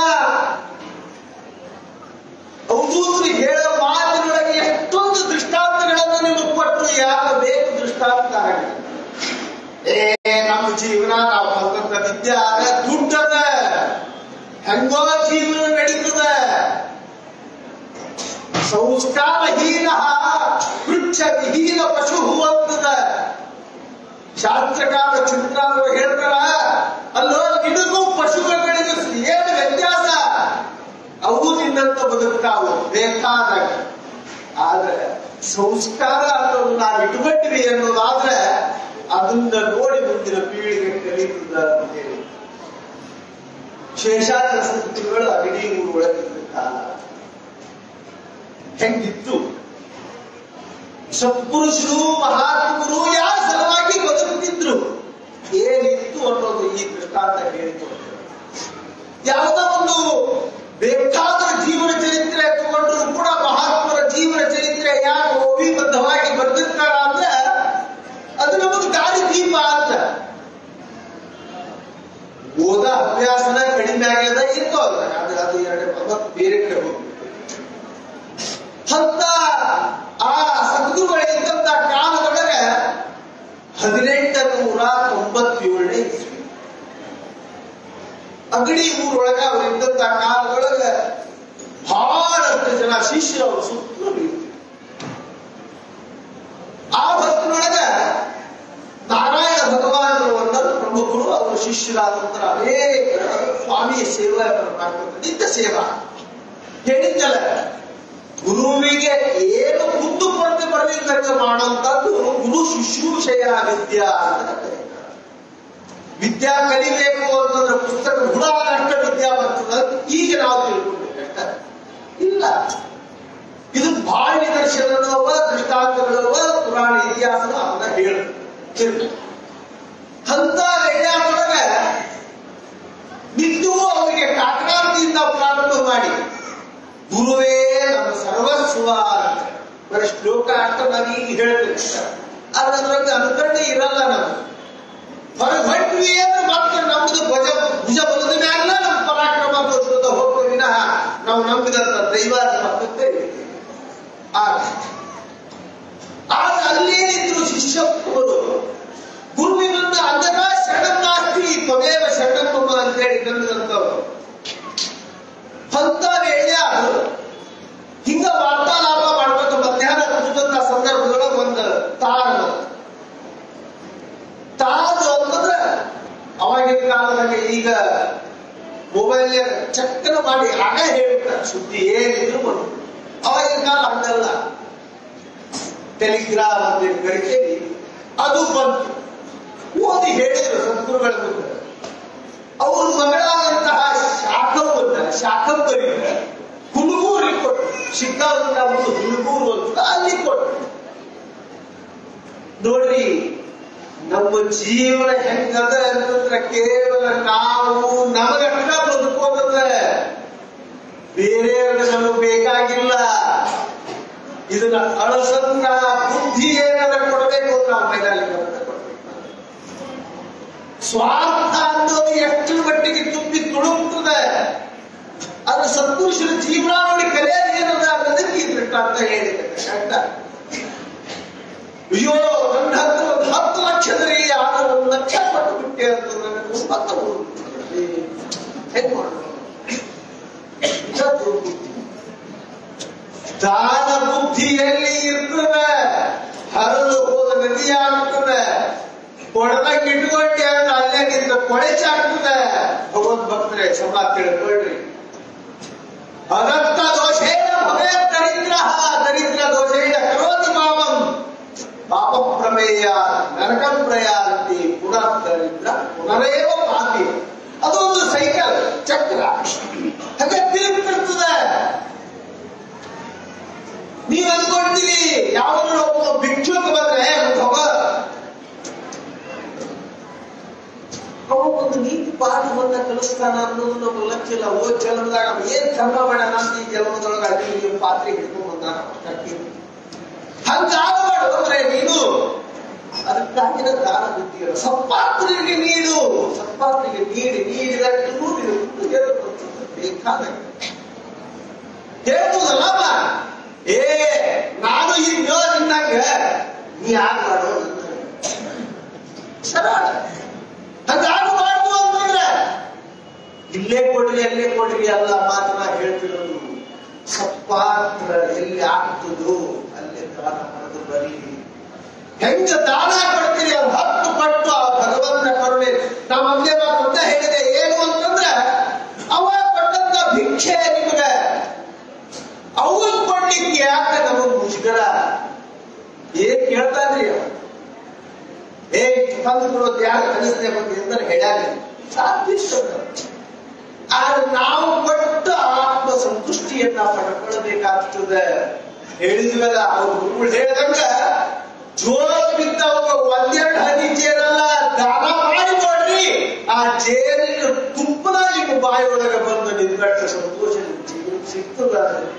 ಅವಧೂತರು ಹೇಳೋ ಮಾತಿನೊಳಗೆ ಎಷ್ಟೊಂದು ದೃಷ್ಟಾಂತಗಳನ್ನು ನಿಮಗೆ ಕೊಟ್ಟರು ಯಾಕೆ ಬೇಕು ದೃಷ್ಟಾಂತ ಆಗಿದೆ ಏ ನಮ್ಮ ಜೀವನ ನಾವು ಕಲ್ತಂತ ವಿದ್ಯೆ ಆದ ದುಡ್ಡದ ಹೆಂಗೋ ಜೀವನ ನಡೀತದ ಸಂಸ್ಕಾರಹೀನ ವೃಕ್ಷ ವಿಹೀನ ಪಶು ಅಂತದ ಶಾಸ್ತ್ರಕಾರ ಚಿಂತಾರು ಹೇಳ್ತಾರ ಅಲ್ಲೋ ನಿನಗೂ ಪಶುಗಳಿಗೂ ಏನು ವ್ಯತ್ಯಾಸ ಅವು ನಿನ್ನಂತ ಬದುಕ್ತಾವು ಬೇಕಾದಾಗ ಆದ್ರೆ ಸಂಸ್ಕಾರ ಅನ್ನೋದು ನಾವು ಇಟ್ಬಿಟ್ಟಿವಿ ಅನ್ನೋದಾದ್ರೆ ಅದನ್ನ ನೋಡಿ ಮುಂದಿನ ಪೀಳಿಗೆ ಕಲಿತದ ಅಂತ ಹೇಳಿ ಶೇಷಾಚಲ ಸಂಸ್ಕೃತಿಗಳು ಇಡೀ ಊರು ಒಳಗಿದ್ದ ಕಾಲ ಹೆಂಗಿತ್ತು ಸತ್ಪುರುಷರು ಮಹಾತ್ಮರು ಯಾರ ಸಲುವಾಗಿ ಬದುಕುತ್ತಿದ್ರು ಏನಿತ್ತು ಅನ್ನೋದು ಈ ದೃಷ್ಟಾಂತ ಹೇಳಿಕೊಡ್ತಾರೆ ಯಾವುದೋ ಒಂದು ಬೇಕಾದ ಜೀವನ ಚರಿತ್ರೆ ತಗೊಂಡ್ರು ಕೂಡ ಮಹಾತ್ಮರ ಜೀವನ ಚರಿತ್ರೆ ಯಾಕೆ ಓವಿಬದ್ಧವಾಗಿ ಬರ್ದಿರ್ತಾರ ಅಂದ್ರೆ ಅದು ನಮಗೆ ದಾರಿ ದೀಪ ಅಂತ ಓದ ಅಭ್ಯಾಸನ ಕಡಿಮೆ ಆಗ್ಯದ ಇತ್ತು ಅಲ್ಲ ಅದು ಅದು ಎರಡು ಮತ್ತೆ ಬೇರೆ ಕಡೆ ಹೋಗ್ಬೇಕು ಅಂತ ಆ ಸದ್ಗುರುಗಳಿದ್ದಂತ ಕಾಲದೊಳಗೆ ಹದಿನೆಂಟ ನೂರ ತೊಂಬತ್ತೇಳನೇ ಇಸ್ವಿ ಅಗಡಿ ಊರೊಳಗ ಅವರಿದ್ದಂತ ಕಾಲದೊಳಗ ಬಹಳಷ್ಟು ಜನ ಶಿಷ್ಯರು ಅವರು ಸುತ್ತಲೂ ಇದ್ರು. ಆ ಹೊತ್ತಿನೊಳಗ ನಾರಾಯಣ ಭಗವಾನರು ಒಂದರು ಪ್ರಮುಖರು ಅವರ ಶಿಷ್ಯರಾದಂತರ ಅನೇಕ ಸ್ವಾಮಿಯ ಸೇವೆ ಮಾಡ್ತಾರೆ ನಿತ್ಯ ಸೇವಾ ಹೇಳಿದ್ದಲ್ಲ ಗುರುವಿಗೆ ಏನು ಕುಂದು ಕೊರತೆ ಬರಲಿಲ್ಲಂಗೆ ಮಾಡುವಂತದ್ದು ಗುರು ಶುಶ್ರೂಷೆಯ ವಿದ್ಯಾ ಅಂತ ಕರೀತಾರೆ. ವಿದ್ಯಾ ಕಲಿಬೇಕು ಅಂತಂದ್ರೆ ಪುಸ್ತಕ ಗುಣಾದಷ್ಟ ವಿದ್ಯಾ ಬರ್ತದೆ ಈಗ ನಾವು ತಿಳ್ಕೊಳ್ಬೇಕಂತ ಇಲ್ಲ ಇದು ಬಹಳ ನಿದರ್ಶನವ ದೃಷ್ಟಾಂತಗಳವ ಪುರಾಣ ಇತಿಹಾಸದ ಅವನ್ನ ಹೇಳುತ್ತೆ ಅಂತ ರೇಡಿಯಾದೊಳಗ ನಿತ್ಯವೂ ಅವರಿಗೆ ಕಾಕರಾತಿಯಿಂದ ಪ್ರಾರಂಭ ಮಾಡಿ ಗುರುವೇ ನಮ್ಮ ಸರ್ವಸ್ವ ಅಂತ ಬರೀ ಶ್ಲೋಕ ಅರ್ಥ ನಾನು ಈಗ ಹೇಳ್ತೇನೆ ಆದ್ರೆ ಅದ್ರಲ್ಲಿ ಅನುಕರಣೆ ಇರಲ್ಲ ನಾವು ಹೊರಗೆ ಹೊಟ್ವಿ ಅಂದ್ರೆ ಮತ್ತೆ ನಮ್ದು ಭುಜ ಭುಜ ಬಲದ ಮ್ಯಾಲ ನಮ್ಮ ಪರಾಕ್ರಮ ತೋರಿಸೋದ ಹೋಗ್ತೇವೆ ವಿನಃ ನಾವು ನಂಬಿದಂತ ದೈವ ಪಕ್ಕಕ್ಕೆ ಆಗ ಅಲ್ಲೇನಿದ್ರು ಶಿಷ್ಯರು ಗುರುವಿನನ್ನ ಅಂದಗ ಶರಣನಾಸ್ತಿ ತ್ವಮೇವ ಶರಣಮ್ಮ ಅಂತ ಹೇಳಿ ನಂಬಿದಂತವ್ರು ಅಂತ ವೇಳ್ಯಾರು ಹಿಂಗ ವಾರ್ತಾಲಾಪ ಮಾಡ್ಬೇಕು ಮಧ್ಯಾಹ್ನ ಕೂತಂತ ಸಂದರ್ಭದೊಳಗೆ ಒಂದು ತಾರ ತಾದು ಅಂತಂದ್ರೆ ಅವಾಗಿನ ಕಾಲದಾಗ ಈಗ ಮೊಬೈಲ್ ಚಕ್ಕನ ಮಾಡಿ ಆಗ ಹೇಳ್ತಾರೆ ಸುದ್ದಿ ಏನಿದ್ರು ಬಂದು ಅವಾಗಿನ ಕಾಲ ಹಂಗಲ್ಲ ಟೆಲಿಗ್ರಾಮ್ ಅಂತ ಏನ್ ಕರಿತೀವಿ ಅದು ಬಂತು ಓದಿ ಹೇಳಿದ್ರು ಸದ್ಗುರುಗಳ ಮುಂದೆ ಅವರು ಮಗಳಾದಂತಹ ಶಾಖವಂತ ಶಾಖಂಬರಿ ಹುಡುಗೂರಿಗೆ ಕೊಟ್ಟು ಶಿಕಾಗುಂಡ ಒಂದು ಹುಡುಗೂರು ಅಂತ ಅಲ್ಲಿ ಕೊಟ್ಟು ನೋಡ್ರಿ ನಮ್ಮ ಜೀವನ ಹೆಂಗದ ಅಂತಂದ್ರೆ ಕೇವಲ ನಾವು ನಮಗಷ್ಟ ಬದುಕೋದಂದ್ರೆ ಬೇರೆಯವ್ರಿಗೆ ನಮಗೆ ಬೇಕಾಗಿಲ್ಲ ಇದನ್ನ ಅಳಸನ್ನ ಬುದ್ಧಿ ಏನಾರ ಕೊಡಬೇಕು ಅಂತ ನಾವು ಮೈದಾನಿಕ ಕೊಡಬೇಕು ಸ್ವಾರ್ಥ ಅನ್ನೋದು ಎಷ್ಟು ಮಟ್ಟಿಗೆ ತುಂಬಿ ತುಳುಕ್ತದೆ ಅದು ಸತ್ಪುರುಷರ ಜೀವನ ನೋಡಿ ಕಲಿಯೋದು ಏನದ ಅನ್ನೋದಕ್ಕೆ ಈ ದೃಷ್ಟಾಂತ ಹೇಳಿದೆ ಕರೆಕ್ಟ ಅಯ್ಯೋ ನನ್ನ ಹತ್ರ ಒಂದು ಹತ್ತು ಲಕ್ಷದ್ರಿ ಆಗ ಒಂದು ಲಕ್ಷ ಪಟ್ಟು ಬಿಟ್ಟೆ ಅಂತ ನನಗೆ ತುಂಬಾ ತಪ್ಪು. ಹೆಂಗ್ ಮಾಡೋದು ಇದೊಂದು ಬುದ್ಧಿ. ದಾನ ಬುದ್ಧಿಯಲ್ಲಿ ಇರ್ತದೆ ಹರಿದು ಹೋದ ನದಿಯಾಗ್ತದೆ ಕೊಡದಾಗ ಇಟ್ಕೊಂಡೆ ಅಂದ್ರೆ ಅಲ್ಲೇ ನಿಂತ ಕೊಳೆಚಾಗ್ತದೆ ಭಗವದ್ ಭಕ್ತರೆ ಸಭಾ ತಿಳ್ಕೊಳ್ರಿ ಅನಂತ ದೋಷೇಣ ಭವೇ ದರಿದ್ರ ದರಿದ್ರ ದೋಷೇಣ ಕರೋತಿ ಪಾಪಂ ಪಾಪ ಪ್ರಮೇಯ ನರಕಂ ಪ್ರಯಾಂತಿ ಪುನಃ ದರಿದ್ರ ಪುನರೇವ ಪಾಪಿ ಅದೊಂದು ಸೈಕಲ್ ಚಕ್ರ ಹಾಗೆ ತಿರುಗ್ತಿರ್ತದೆ ನೀವ್ ಅಂದ್ಕೊಳ್ತೀರಿ ಯಾವಾಗಲೂ ಒಬ್ಬ ಭಿಕ್ಷುಕ ಬಂದ್ರೆ ಒಂದು ಹೊಗ ಅವ ಒಂದು ನೀತಿ ಪಾಠವನ್ನ ಕಲಿಸ್ತಾನ ಅನ್ನೋದು ನಮ್ಗೆ ಲಕ್ಷ್ಯ ಇಲ್ಲ ಓ ಜನ್ಮದಾಗ ಅವ ಏನ್ ಕರ್ಮ ಮಾಡೋಣ ಅಂತ ಈ ಜನ್ಮದೊಳಗೆ ಅಲ್ಲಿ ಇಲ್ಲಿ ಪಾತ್ರೆ ಹಿಡ್ಕೊಂಡ್ ಬಂದಾನ ಕಟ್ಟಿ ಹಂಗಾಗಬೇಡ ಅಂದ್ರೆ ನೀನು ಅದಕ್ಕಾಗಿನ ದಾನ ಬುದ್ಧಿಗಳು ಸತ್ಪಾತ್ರಿಗೆ ನೀಡು ಸತ್ಪಾತ್ರಿಗೆ ನೀಡಿ ನೀಡಿದಷ್ಟು ನೀನು ಬೇಕಾದ ಹೇಳ್ಬೋದಲ್ಲಮ್ಮ ಏ ನಾನು ಹಿಂಗ ನಿನ್ನಂಗ ನೀ ಆಗ್ಬಾರ್ದು ಸರಳ ಹಂಗಾಗಬಾರ್ದು ಅಂತಂದ್ರೆ ಇಲ್ಲೇ ಕೊಡ್ರಿ ಅಲ್ಲೇ ಕೊಡ್ರಿ ಅಲ್ಲ ಮಾತನ್ನ ಹೇಳ್ತಿರೋದು ಸತ್ಪಾತ್ರ ಎಲ್ಲಿ ಆಗ್ತದೋ ಅಲ್ಲಿ ದಾನ ಮಾಡೋದು ಬರೀ ಹೆಂಗ ದಾನ ಕೊಡ್ತೀರಿ ಅದು ಹತ್ತು ಪಟ್ಟು ಆ ಭಗವಂತನ ಕರುಣೆ ನಾವು ಒಂದೇ ಮಾತು ಅಂತ ಹೇಳಿದೆ ಏನು ಅಂತಂದ್ರೆ ಅವ ಕೊಟ್ಟಂತ ಭಿಕ್ಷೆ ನಿಮಗೆ ಅವನ್ ಕೊಡ್ಲಿಕ್ಕೆ ಯಾಕೆ ನಮಗ್ ಮುಷ್ಕರ ಏನ್ ಕೇಳ್ತಾನ್ರಿ ಅವ ಏ ತಂದು ಕೊಡೋದು ಯಾರು ಕಲಿಸದೆ ಬಗ್ಗೆ ಎಂದರೆ ಹೇಳ್ಯಾಗ ಸಾಧಿಸ್ತದ ಆದ್ರೆ ನಾವು ಕೊಟ್ಟ ಆತ್ಮ ಸಂತುಷ್ಟಿಯನ್ನ ಪಡ್ಕೊಳ್ಬೇಕಾಗ್ತದೆ ಹೇಳಿದ್ವಲ್ಲ ಅವ್ರು ಗುರುಗಳು ಹೇಳ್ದಂಗ ಜೋರ ಬಿದ್ದವಾಗ ಒಂದೆರಡು ಹನಿ ಜೇನಲ್ಲ ದಾನ ಮಾಡಿ ನೋಡ್ರಿ ಆ ಜೇನಿನ ತುಪ್ಪದ ನಿಮ್ಮ ಬಾಯಿಯೊಳಗೆ ಬಂದು ನಿಂತ್ಕಟ್ಟ ಸಂತೋಷ ನಿಮ್ ಜೀವನಕ್ಕೆ ಸಿಗ್ತದ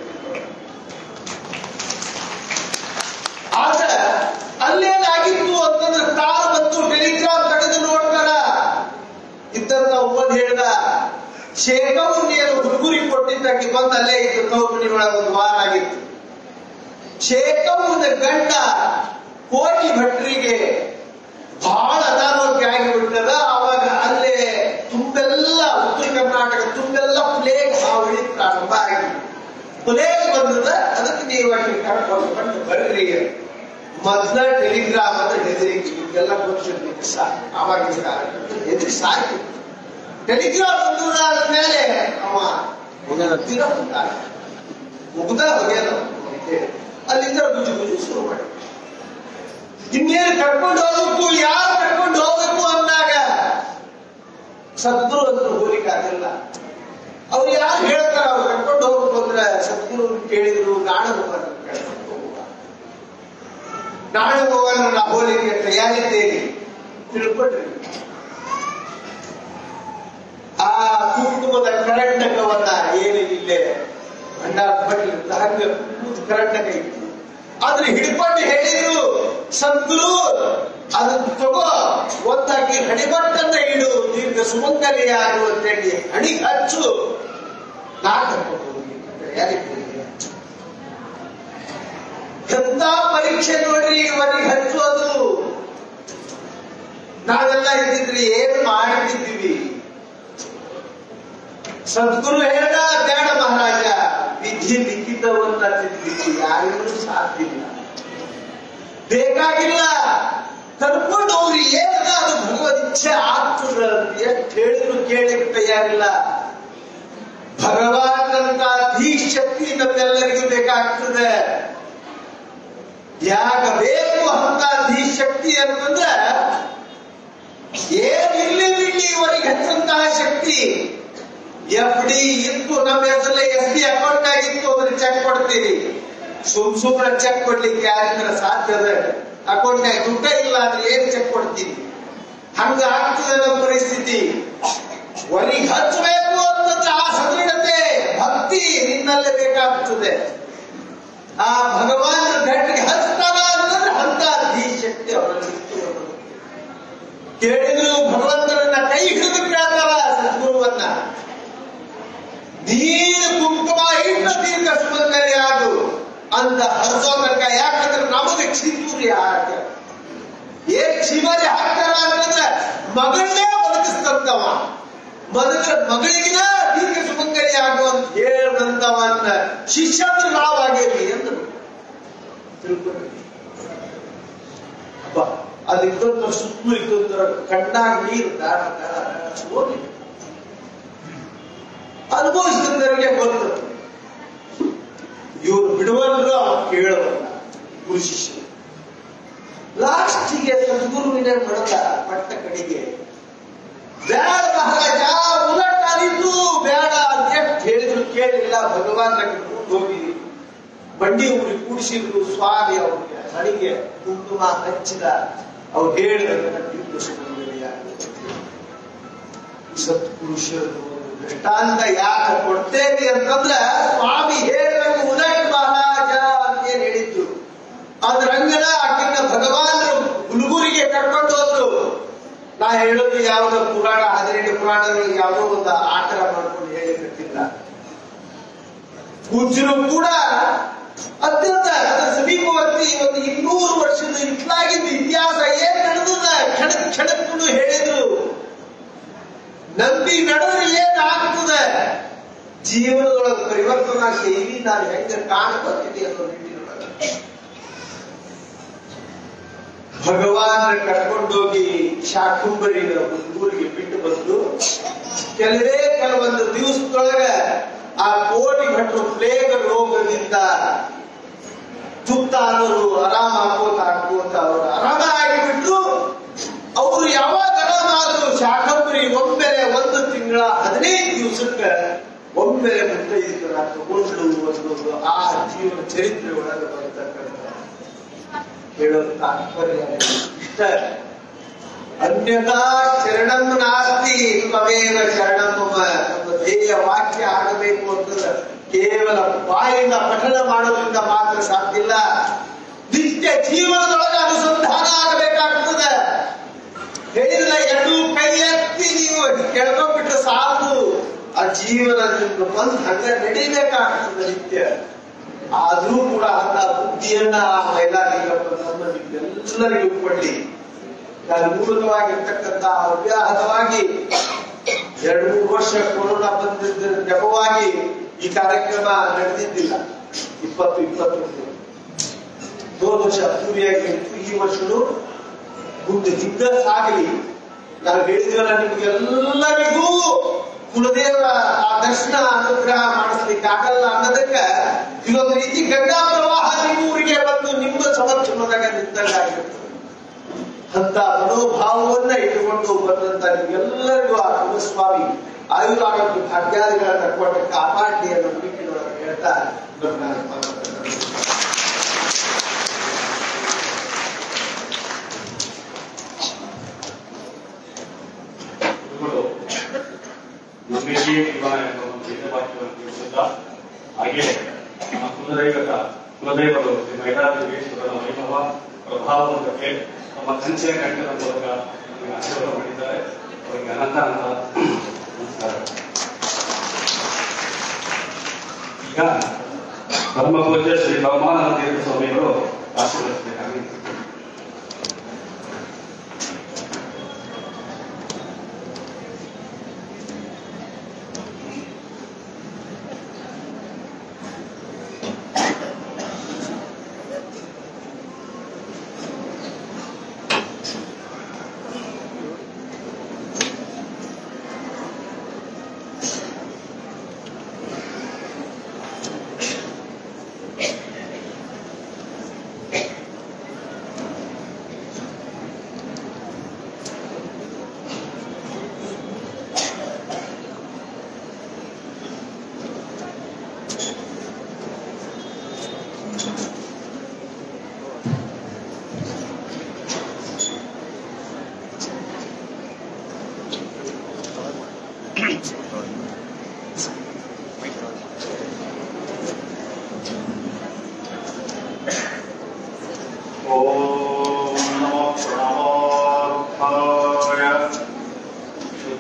ಆದ್ರೆ ಅಲ್ಲೇನಾಗಿತ್ತು ಅಂತಂದ್ರೆ ಕಾರು ಮತ್ತು ಟೆಲಿಗ್ರಾಮ್ ತೆಗೆದು ನೋಡ್ತಾರ ಇದ್ದಂತ ಒಬ್ಬನ್ ಹೇಳ್ದ ಶೇಖವ್ನಿಯನ್ನು ಹುಡುಗುರಿ ಕೊಟ್ಟಿದ್ದಕ್ಕೆ ಬಂದು ಅಲ್ಲೇ ಇತ್ತು ಕಂಪನಿ ಒಳಗೆ ಒಂದು ವಾರ ಆಗಿತ್ತು ಶೇಖವ್ನ ಗಂಡ ಕೋಟಿ ಭಟ್ರಿಗೆ ಬಹಳ ಅನಾರೋಗ್ಯ ಆಗಿಬಿಟ್ಟದ ಅವಾಗ ಅಲ್ಲೇ ತುಂಬೆಲ್ಲ ಉತ್ತರ ಕರ್ನಾಟಕ ತುಂಬೆಲ್ಲ ಪ್ಲೇಗ್ ಹಾವಳಿ ಪ್ರಾರಂಭ ಆಗಿದೆ ಪ್ಲೇಗ್ ಬಂದದ ಅದಕ್ಕೆ ನೀವು ಅಲ್ಲಿ ಕರ್ಕೊಂಡು ಬಂದು ಬರ್ರಿ ಮೊದ್ಲ ಟೆಲಿಗ್ರಾಮ್ ಅಂದ್ರೆ ಹೆದರಿಕೆ ನಿಮ್ಗೆಲ್ಲ ಗೊತ್ತಿರ್ಲಿಕ್ಕೆ ಸಾಕು ಆವಾಗಿನ ಕಾಲಕ್ಕೆ ಹೆದರಿ ಸಾಕು ಟೆಲಿಗ್ರಾಮ್ ಬಂದ ಮೇಲೆ ಅವ ಮುಗದ ತೀರ ಹೋಗ್ತಾನೆ ಮುಗ್ದ ಹೊಗೆದ ಅಲ್ಲಿಂದ ಗುಜು ಗುಜು ಶುರು ಮಾಡಿ ಇನ್ನೇನು ಕರ್ಕೊಂಡು ಹೋಗ್ಬೇಕು ಯಾರು ಕರ್ಕೊಂಡು ಹೋಗ್ಬೇಕು ಅಂದಾಗ ಸದ್ಗುರು ಅಂದ್ರು ಹೋಲಿಕೆ ಆಗಿಲ್ಲ ಅವ್ರು ಯಾರು ಹೇಳ್ತಾರ ಅವ್ರು ಕರ್ಕೊಂಡು ಹೋಗ್ಬೇಕು ಅಂದ್ರೆ ಸದ್ಗುರು ಕೇಳಿದ್ರು ನಾಳೆ ಹೋಗೋಣ ಕರ್ಕೊಂಡು ಹೋಗುವ ನಾಳೆ ಹೋಗೋಣ ನಾವು ಹೋಲಿಕೆ ತಯಾರಿದ್ದೇನೆ ತಿಳ್ಕೊಡ್ರಿ ಆ ಕುಂಕುಮದ ಕರಂಡಕವನ್ನ ಏನಿಲ್ಲೇ ಭಂಡಾರ ಬಟ್ಲಿ ಹಂಗ ಕರಂಡಕ ಇತ್ತು ಆದ್ರೆ ಹಿಡ್ಕೊಂಡು ಹೇಳಿದ್ರು ಸಂತರು ಅದನ್ನ ತಗೋ ಒಂದಾಗಿ ಹಣಿಬಟ್ಟನ್ನ ಇಡು ದೀರ್ಘ ಸುಮಂಗಲಿಯಾಗು ಅಂತೇಳಿ ಹಣಿ ಹಚ್ಚು ನಾಲ್ಕು ಎಂತ ಪರೀಕ್ಷೆ ನೋಡ್ರಿ ಇವರಿಗೆ ಹಚ್ಚೋದು ನಾವೆಲ್ಲ ಇದ್ದಿದ್ರಿ ಏನ್ ಮಾಡ್ತಿದ್ದೀವಿ ಸದ್ಗುರು ಹೇಳ್ದ ಬೇಡ ಮಹಾರಾಜ ವಿಧಿ ಲಿಖಿತವನ್ನ ತಿದ್ದಿದ್ದು ಯಾರಿಗೂ ಸಾಧ್ಯ ಇಲ್ಲ ಬೇಕಾಗಿಲ್ಲ ಕರ್ಕೊಂಡು ಹೋಗ್ರಿ ಏನದ ಅದು ಭಗವದ್ ಇಚ್ಛೆ ಆಗ್ತದ ಅಂತ ಎಷ್ಟು ಹೇಳಿದ್ರು ಕೇಳಲಿಕ್ಕೆ ತಯಾರಿಲ್ಲ ಭಗವಾನಂತ ಧೀಶಕ್ತಿ ನಮ್ಮೆಲ್ಲರಿಗೂ ಬೇಕಾಗ್ತದೆ ಯಾಕ ಬೇಕು ಅಂತ ಧೀಶಕ್ತಿ ಅಂತಂದ್ರೆ ಏನಿರ್ಲಿ ಬಿಡ್ಲಿ ಇವರಿಗೆ ಹೆಚ್ಚಂತಹ ಶಕ್ತಿ ಎಫ್ ಡಿ ಇತ್ತು ನಮ್ಮ ಹೆಸರಲ್ಲೇ ಎಸ್ ಡಿ ಅಕೌಂಟ್ ಆಗಿತ್ತು ಅದನ್ನ ಚೆಕ್ ಕೊಡ್ತೀವಿ ಸುಮ್ ಸುಮ್ಮನೆ ಚೆಕ್ ಕೊಡ್ಲಿಕ್ಕೆ ಯಾರಿಂದ ಸಾಧ್ಯ ಅದ ಅಕೌಂಟ್ ದುಡ್ಡ ಇಲ್ಲ ಅಂದ್ರೆ ಏನ್ ಚೆಕ್ ಕೊಡ್ತೀವಿ ಹಂಗ ಆಗ್ತದೆ ನಮ್ಮ ಪರಿಸ್ಥಿತಿ ಒಲಿಗೆ ಹಚ್ಚಬೇಕು ಅಂತಂದ್ರೆ ಆ ಸದೃಢತೆ ಭಕ್ತಿ ನಿನ್ನಲ್ಲೇ ಬೇಕಾಗ್ತದೆ ಆ ಭಗವಾನ್ ಗಟ್ಟಿಗೆ ಹಚ್ತಾನ ಅಂತಂದ್ರೆ ಅಂತ ಧೀಶಕ್ತಿ ಅವರಲ್ಲಿ ಇತ್ತು ಅನ್ನೋದು. ಕೇಳಿದ್ರು ಭಗವಂತನನ್ನ ಕೈ ಹಿಡಿದು ಕೇಳ್ತಾರ ಸದ್ಗುರುವನ್ನ ನೀನು ಕುಂಕುಮ ಇಟ್ಟು ದೀರ್ಘ ಸುಮಂಗಲಿ ಆಗು ಅಂತ ಹರಿಸೋದಕ್ಕ ಯಾಕಂದ್ರೆ ನಮಗೆ ಚಿಂತೂರಿ ಹಾಕ ಏನ್ ಶಿವರಿ ಹಾಕ್ತಾರ ಅಂತಂದ್ರೆ ಮಗಳನ್ನೇ ಬದುಕಿಸ್ತಂತವ ಮಗ ಮಗಳಿಗಿನ ದೀರ್ಘ ಸುಮಂಗಲಿ ಆಗು ಅಂತ ಹೇಳಿದಂತವನ್ನ ಶಿಷ್ಯಂದ್ರೆ ನಾವಾಗೇವಿ ಎಂದರು ತಿಳ್ಕೊಂಡು ಅಪ್ಪ ಅದು ಇದ್ದೊಂದು ಸುತ್ತಲೂ ಇದ್ದೊಂದು ಕಣ್ಣಾಗ ನೀರು ದಾಡ ದಾಡ ದಾಡ ಹೋಗಿ ಅನುಭವಿಸಿದವರಿಗೆ ಗೊತ್ತು ಇವರು ಬಿಡುವವರು ಅವ್ರು ಕೇಳುವಲ್ಲ ಗುರು ಶಿಷ್ಯರು ಲಾಸ್ಟಿಗೆ ಸದ್ಗುರುವಿನ ಮಡದ ಪಟ್ಟ ಕಡೆಗೆ ಬೇಡ ಮಹಾರಾಜ ಉಲಟ್ ಅರಿತು ಬೇಡ ಅಂತ ಎಷ್ಟು ಹೇಳಿದ್ರು ಕೇಳಿಲ್ಲ ಭಗವಾನ್ ಹೋಗಿ ಬಂಡಿ ಊರಿ ಕೂಡಿಸಿದ್ರು ಸ್ವಾಮಿ ಅವ್ರಿಗೆ ಹಣಿಗೆ ಕುಂಕುಮ ಹಚ್ಚಿದ ಅವ್ರು ಹೇಳಿದ ಸತ್ಪುರುಷರು ಒಂದು ದೃಷ್ಟಾಂತ ಯಾಕೆ ಕೊಡ್ತೇವೆ ಅಂತಂದ್ರ ಸ್ವಾಮಿ ಹೇಳಿದಾಗ ಉದಯ್ ಮಹಾರಾಜ ಅಂತ ಏನ್ ಹೇಳಿದ್ರು ಅದ್ರಂಗನ ಆಕಿನ ಭಗವಾನ್ ಹುಡುಗರಿಗೆ ಕರ್ಕೊಂಡು ಹೋದ್ರು ನಾ ಹೇಳೋದು ಯಾವ್ದೋ ಪುರಾಣ ಹದಿನೆಂಟು ಪುರಾಣಗಳಿಗೆ ಯಾವುದೋ ಒಂದು ಆಟರ ಮಾಡ್ಕೊಂಡು ಹೇಳಿರ್ತಿಲ್ಲ ಪೂಜ್ಯರು ಕೂಡ ಅತ್ಯಂತ ಅದರ ಸಮೀಪವರ್ತಿ ಒಂದು ಇನ್ನೂರು ವರ್ಷದ ಇತ್ಲಾಗಿದ್ದ ಇತಿಹಾಸ ಏನ್ ನಡೆದದ ಕ್ಷಣ ಕ್ಷಣಕ್ಕೂ ಹೇಳಿದ್ರು ನಂಬಿ ನಡೆದ್ರೆ ಏನ್ ಆಗ್ತದೆ ಜೀವನದೊಳಗೆ ಪರಿವರ್ತನಾ ಶೈಲಿ ನಾನು ಹೆಂಗ ಕಾಣಬರ್ತೀನಿ ಅನ್ನೋ ನಿಟ್ಟಿನೊಳಗೆ ಭಗವಾನ್ ಕರ್ಕೊಂಡೋಗಿ ಶಾಕುಂಬರಿನ ಒಂದು ಊರಿಗೆ ಬಿಟ್ಟು ಬಂದು ಕೆಲವೇ ಕೆಲವೊಂದು ದಿವಸದೊಳಗ ಆ ಕೋಟಿ ಭಟ್ರು ಪ್ಲೇಗ್ ರೋಗದಿಂದ ತುತ್ತ ಅನ್ನೋರು ಆರಾಮ ಹಾಕೋತ ಹಾಕೋತ ಅವರು ಆರಾಮ ಆಗಿಬಿಟ್ಟು ಅವರು ಯಾವಾಗ ಆರಾಮ ಆದ್ರು ಶಾಕಂಬರಿ ಒಮ್ಮೆಲೆ ಒಂದು ತಿಂಗಳ ಹದಿನೈದು ದಿವಸಕ್ಕೆ ಒಮ್ಮೆಲೆ ಮುತ್ತೈದರ ತಗೊಂಡು ಒಂದು ಆ ಜೀವನ ಚರಿತ್ರೆ ಒಳಗೆ ಬರ್ತಕ್ಕಂಥ ಹೇಳೋದು ತಾತ್ಪರ್ಯ ಇಷ್ಟ ಅನ್ಯಥಾ ಶರಣಂ ನಾಸ್ತಿ ತ್ವಮೇವ ಶರಣಂ ಮಮ ನಮ್ಮ ಧ್ಯೇಯ ವಾಕ್ಯ ಆಗಬೇಕು ಅಂತಂದ್ರೆ ಕೇವಲ ಬಾಯಿಂದ ಪಠಣ ಮಾಡೋದ್ರಿಂದ ಮಾತ್ರ ಸಾಧ್ಯ ಇಲ್ಲ ನಿತ್ಯ ಜೀವನದೊಳಗೆ ಅನುಸಂಧಾನ ಆಗಬೇಕಾಗ್ತದೆ ಹೇಳಿದ್ರೆ ಎರಡು ಕೈ ಎತ್ತಿ ನೀವು ಕೆಳ್ಕೊಂಡ್ಬಿಟ್ಟು ಸಾಕು ಆ ಜೀವನ ನಿಮ್ಗೆ ಬಂದು ಹಂಗ ನಡಿಬೇಕಾಗ್ತದೆ ನಿತ್ಯ ಆದ್ರೂ ಕೂಡ ಅಂತ ಬುದ್ಧಿಯನ್ನ ಆ ಮೈಲಾರಿಗಪ್ಪ ನಮ್ಮ ನಿಮ್ಗೆಲ್ಲರಿಗೂ ಕೊಡ್ಲಿ ನಾನು ಮೂಲಕವಾಗಿರ್ತಕ್ಕಂಥ ಅವ್ಯಾಹತವಾಗಿ ಎರಡು ಮೂರು ವರ್ಷ ಕೊರೋನಾ ಬಂದಿದ್ದ ನೆಪವಾಗಿ ಈ ಕಾರ್ಯಕ್ರಮ ನಡೆದಿದ್ದಿಲ್ಲ ಇಪ್ಪತ್ತು ಇಪ್ಪತ್ತೊಂದು ಹೋದ ವರ್ಷ ಅದ್ದೂರಿಯಾಗಿ ಇತ್ತು ಈ ವರ್ಷನೂ ಮುಂದೆ ಹಿಂಗ ಸಾಗಲಿ ನಾವು ಹೇಳಿದ್ವಲ್ಲ ನಿಮ್ಗೆಲ್ಲರಿಗೂ ಕುಲದೇವರ ಆ ದರ್ಶನ ಅನುಗ್ರಹ ಮಾಡಿಸ್ಲಿಕ್ಕೆ ಆಗಲ್ಲ ಅನ್ನೋದಕ್ಕೆ ಇದೊಂದು ರೀತಿ ಗಂಗಾ ಪ್ರವಾಹ ನಿಮ್ಮ ಊರಿಗೆ ಬಂದು ನಿಮ್ಮ ಸಮರ್ಥನದಾಗ ನಿಂತಂಗಾಗಿರ್ತದೆ ಅಂತ ಮನೋಭಾವವನ್ನ ಇಟ್ಟುಕೊಂಡು ಬಂದಂತ ನಿಮ್ಗೆಲ್ಲರಿಗೂ ಆ ಕುಲಸ್ವಾಮಿ ಆಯುರಾರೋಗ್ಯ ಭಾಗ್ಯಾದಿಗಳನ್ನ ಕೊಟ್ಟ ಕಾಪಾಡಿ ಅನ್ನೋ ನಂಬಿಕೆಯೊಳಗೆ ಹೇಳ್ತಾ ನನ್ನ ಮಾತುಗಳನ್ನ ಗುರುಗಳು ನಮಗೆ ಜೀವನ ಎಂಬ ಒಂದು ವೇದವಾಕ್ಯವನ್ನು ತಿಳಿಸುತ್ತಾ ಹಾಗೆ ನಮ್ಮ ಕುಲದೈವತ ಕುಲದೈವರು ಶ್ರೀ ಮೈಲಾರಲಿಂಗೇಶ್ವರನ ವೈಭವ ಪ್ರಭಾವಕ್ಕೆ ತಮ್ಮ ಕಂಚಿನ ಕಂಠದ ಮೂಲಕ ನಮಗೆ ಆಶೀರ್ವಾದ ಮಾಡಿದ್ದಾರೆ ಅವರಿಗೆ ಅನಂತ ಅನಂತ ನಮಸ್ಕಾರ ಈಗ ಪರಮ ಪೂಜ್ಯ ಶ್ರೀ ಭಗವಾನಂದ ತೀರ್ಥ ಸ್ವಾಮಿಗಳು ಆಶೀರ್ವದಿಸಬೇಕಾಗಿ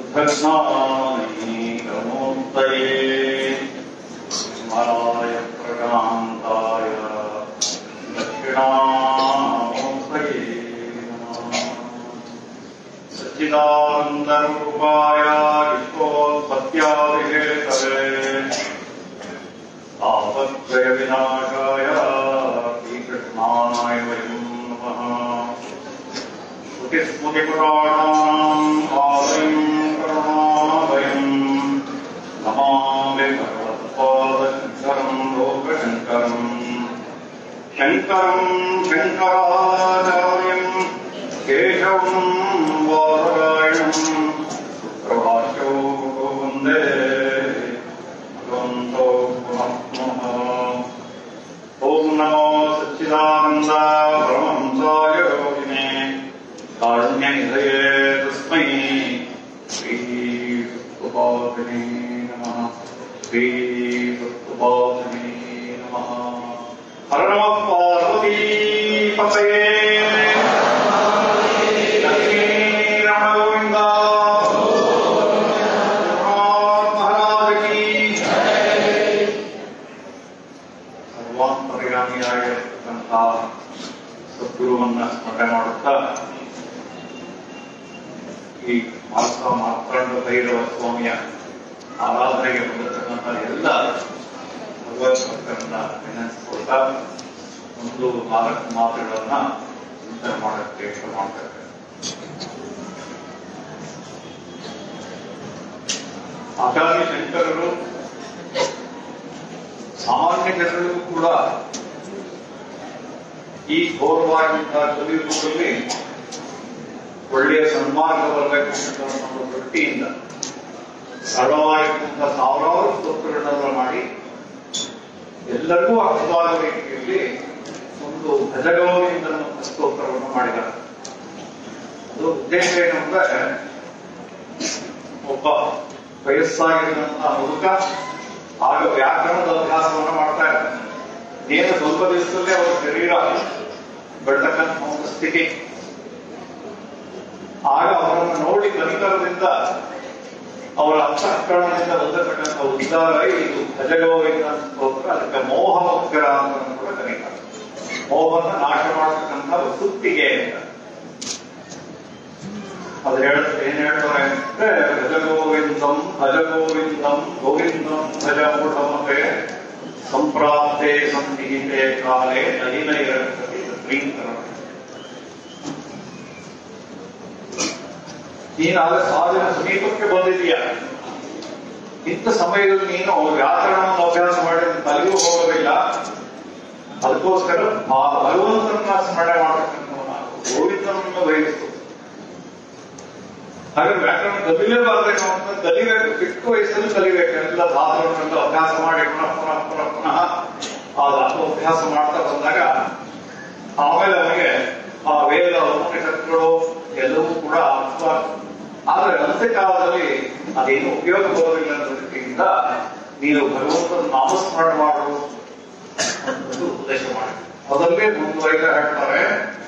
दक्षिणानैकमूर्तये हिमालय प्रशान्ताय दक्षिणामूर्तये नमः सच्चिदानन्दरूपाय विश्वोत्पत्त्यादिहेतवे तापत्रयविनाशाय श्रीकृष्णाय वयं नमः श्रुतिस्मृतिपुराणाम् आलयम् करुणालयम् नमामि भगवत्पादशङ्करम् लोकशङ्करम् शङ्करम् शङ्कराचार्यम् केशवम् वादरायणम् प्रभाष्यो वन्दे भगवन्तो पुनः पुनः ॐ नमो सच्चिदानन्द परमहंसाय योगिने कारुण्यनिधये तस्मै श्रीसुपादिने नमः श्रीसुपादिने नमः हर नमः पार्वतीपतये लक्ष्मीरमण गोविन्द रघुनाथ महाराज की ಸರ್ವಾಂತರ್ಯಾಮಿಯಾಗಿರ್ತಕ್ಕಂತಹ ಸದ್ಗುರುವನ್ನ ಸ್ಮರಣೆ ಮಾಡುತ್ತಾ ಈ ಮಾಸ ಮಾರ್ತಾಂಡ ಭೈರವ ಸ್ವಾಮಿಯ ಆರಾಧನೆಗೆ ಬಂದಿರತಕ್ಕಂಥ ಎಲ್ಲ ಭಗವತ್ ಭಕ್ತರನ್ನ ವಿನಂತಿಸ್ಕೊಳ್ತಾ ಒಂದು ನಾಲ್ಕು ಮಾತುಗಳನ್ನ ಚಿಂತನೆ ಮಾಡಕ್ಕೆ ಇಷ್ಟ ಮಾಡ್ತಾರೆ ಆಚಾರ್ಯ ಶಂಕರರು ಸಾಮಾನ್ಯ ಜನರಿಗೂ ಕೂಡ ಈ ಘೋರವಾಗಿದ್ದ ಕಲಿಯುಗದಲ್ಲಿ ಒಳ್ಳೆಯ ಸನ್ಮಾರ್ಗ ಬರಬೇಕು ಅಂತ ಒಂದು ವೃತ್ತಿಯಿಂದ ಸರಳವಾಗಿರುವಂತಹ ಸಾವಿರಾರು ಸ್ತೋತ್ರಗಳನ್ನೆಲ್ಲ ಮಾಡಿ ಎಲ್ಲರಿಗೂ ಅರ್ಥವಾದ ರೀತಿಯಲ್ಲಿ ಒಂದು ಭಜಗೌರಿಯಿಂದ ಸ್ತೋತ್ರವನ್ನು ಮಾಡಿದ್ದಾರೆ ಅದು ಉದ್ದೇಶ ಏನಂದ್ರೆ ಒಬ್ಬ ವಯಸ್ಸಾಗಿರುವಂತಹ ಮುದುಕ ಆಗ ವ್ಯಾಕರಣದ ಅಭ್ಯಾಸವನ್ನು ಮಾಡ್ತಾ ಇದ್ದಾರೆ ಏನು ಸ್ವಲ್ಪ ದಿವಸದಲ್ಲೇ ಅವರ ಶರೀರ ಬೆಳ್ತಕ್ಕಂಥ ಒಂದು ಸ್ಥಿತಿ ಆಗ ಅವರನ್ನು ನೋಡಿ ಕನಿಕರದಿಂದ ಅವರ ಅಂತಃಕರಣದಿಂದ ಬಂದಿರತಕ್ಕಂಥ ಉದ್ಧಾರ ಇದು ಭಜಗೋವಿಂದ ಸ್ತೋತ್ರ ಅದಕ್ಕೆ ಮೋಹಮುಗ್ರ ಅಂತ ಕೂಡ ಕರೀತಾರೆ ಮೋಹವನ್ನು ನಾಶ ಮಾಡತಕ್ಕಂಥ ಸುತ್ತಿಗೆ ಅಂತ ಅದು ಹೇಳುತ್ತೆ ಏನ್ ಹೇಳ್ತಾರೆ ಅಂದ್ರೆ ಭಜಗೋವಿಂದಂ ಭಜಗೋವಿಂದಂ ಗೋವಿಂದಂ ಭಜ ಮೂಢಮತೆ ಸಂಪ್ರಾಪ್ತೆ ಸಂಹಿತೆ ಕಾಲೇ ನಲಿನೈರಕತಿ ಶ್ರೀಕರ ನೀನಾಗ ಸಾವಿನ ಸಮೀಪಕ್ಕೆ ಬಂದಿದೀಯ ಇಂಥ ಸಮಯದಲ್ಲಿ ನೀನು ವ್ಯಾಕರಣವನ್ನು ಅಭ್ಯಾಸ ಮಾಡಿ ತಲೆಗೂ ಹೋಗೋದಿಲ್ಲ ಅದಕ್ಕೋಸ್ಕರ ಆ ಭಗವಂತನ ಸ್ಮರಣೆ ಮಾಡತಕ್ಕಂಥ ಗೋವಿಂದನನ್ನು ಬಯಸ್ತು ಹಾಗೆ ವ್ಯಾಕರಣ ಕಲಿಲೇಬಾರ್ದೇನೋ ಅಂತ ಕಲಿಬೇಕು ಚಿಕ್ಕ ವಯಸ್ಸಲ್ಲಿ ಕಲಿಬೇಕು ಎಲ್ಲ ಧಾತುಗಳನ್ನೆಲ್ಲ ಅಭ್ಯಾಸ ಮಾಡಿ ಪುನಃ ಪುನಃ ಪುನಃ ಪುನಃ ಆ ಧಾತು ಅಭ್ಯಾಸ ಮಾಡ್ತಾ ಬಂದಾಗ ಆಮೇಲೆ ಅವನಿಗೆ ಆ ವೇದ ಉಪನಿಷತ್ತುಗಳು ಎಲ್ಲವೂ ಕೂಡ ಅರ್ಥ ಆದ್ರೆ ಅಂತ್ಯಕಾಲದಲ್ಲಿ ಅದೇನು ಉಪಯೋಗ ಬರೋದಿಲ್ಲ ಅನ್ನೋ ದೃಷ್ಟಿಯಿಂದ ನೀನು ಭಗವಂತನ ನಾಮಸ್ಮರಣೆ ಮಾಡು ಅನ್ನೋದು ಉದ್ದೇಶ ಮಾಡಿ ಅದಲ್ಲೇ ಮುಂದುವರಿದ ಹೇಳ್ತಾರೆ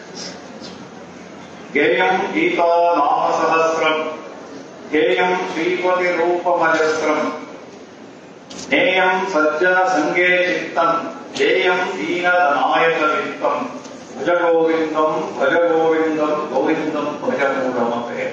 ಜ್ಞೇಯಂ ಗೀತಾ ನಾಮ ಸಹಸ್ರಂ ಧ್ಯೇಯಂ ಶ್ರೀಪತಿ ರೂಪಮಜಸ್ರಂ ಜ್ಞೇಯಂ ಸಜ್ಜನ ಸಂಗೇ ಚಿತ್ತಂ ಧ್ಯೇಯಂ ದೀನದ ನಾಯಕ ವಿತ್ತಂ ಭಜ ಗೋವಿಂದಂ ಭಜ ಗೋವಿಂದಂ ಗೋವಿಂದಂ ಭಜ ಮೂಢಮತೆ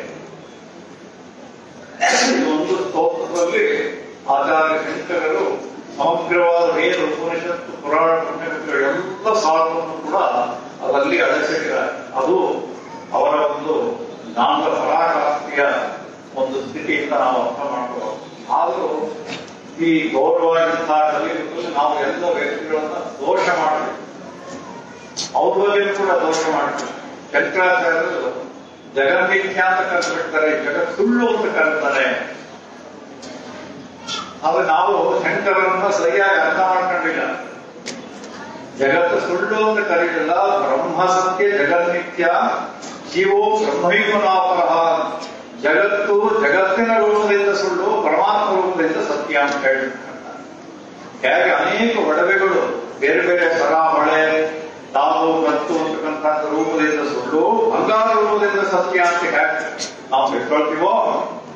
ಒಂದು ಸ್ತೋತ್ರದಲ್ಲಿ ಆಚಾರ್ಯ ಶಂಕರರು ಸಮಗ್ರವಾದ ವೇದ ಉಪನಿಷತ್ತು ಪುರಾಣ ಪುಣ್ಯಗಳು ಎಲ್ಲ ಸಾರವನ್ನು ಕೂಡ ಅದರಲ್ಲಿ ಅಳಿಸಿದ್ದಾರೆ ಅದು ಅವರ ಒಂದು ಜ್ಞಾನದ ಪರಾಕಾಷ್ಠೆಯ ಒಂದು ಸ್ಥಿತಿಯಿಂದ ನಾವು ಅರ್ಥ ಮಾಡ್ಕೋಬಹುದು ಆದರೂ ಈ ಗೌರವವಾಗಿಂತಹ ಕಲಿಯುಗದಲ್ಲಿ ನಾವು ಎಲ್ಲ ವ್ಯಕ್ತಿಗಳನ್ನ ದೋಷ ಮಾಡಬೇಕು ಅವ್ರ ಬಗ್ಗೆನೂ ಕೂಡ ದೋಷ ಮಾಡಬೇಕು ಶಂಕರಾಚಾರ್ಯರು ಜಗನ್ಮಿಥ್ಯ ಅಂತ ಕರೆದ್ಬಿಡ್ತಾರೆ ಜಗತ್ ಸುಳ್ಳು ಅಂತ ಕರೀತಾರೆ ಆದ್ರೆ ನಾವು ಶಂಕರರನ್ನ ಸರಿಯಾಗಿ ಅರ್ಥ ಮಾಡ್ಕೊಂಡಿಲ್ಲ ಜಗತ್ತು ಸುಳ್ಳು ಅಂತ ಕರೀಲಿಲ್ಲ ಬ್ರಹ್ಮ ಸತ್ಯ ಜಗನ್ನಿತ್ಯ ಜೀವೋ ಬ್ರಹ್ಮೈವನಾಪರಹ ಜಗತ್ತು ಜಗತ್ತಿನ ರೂಪದಿಂದ ಸುಳ್ಳು ಪರಮಾತ್ಮ ರೂಪದಿಂದ ಸತ್ಯ ಅಂತ ಹೇಳ್ತಾರೆ ಹೇಗೆ ಅನೇಕ ಒಡವೆಗಳು ಬೇರೆ ಬೇರೆ ಸರ ಬಳೆ ತಾವು ಕತ್ತು ಅಂತಕ್ಕಂಥ ರೂಪದಿಂದ ಸುಳ್ಳು ಬಂಗಾರ ರೂಪದಿಂದ ಸತ್ಯ ಅಂತ ಹೇಗೆ ನಾವು ಬಿಟ್ಕೊಳ್ತೀವೋ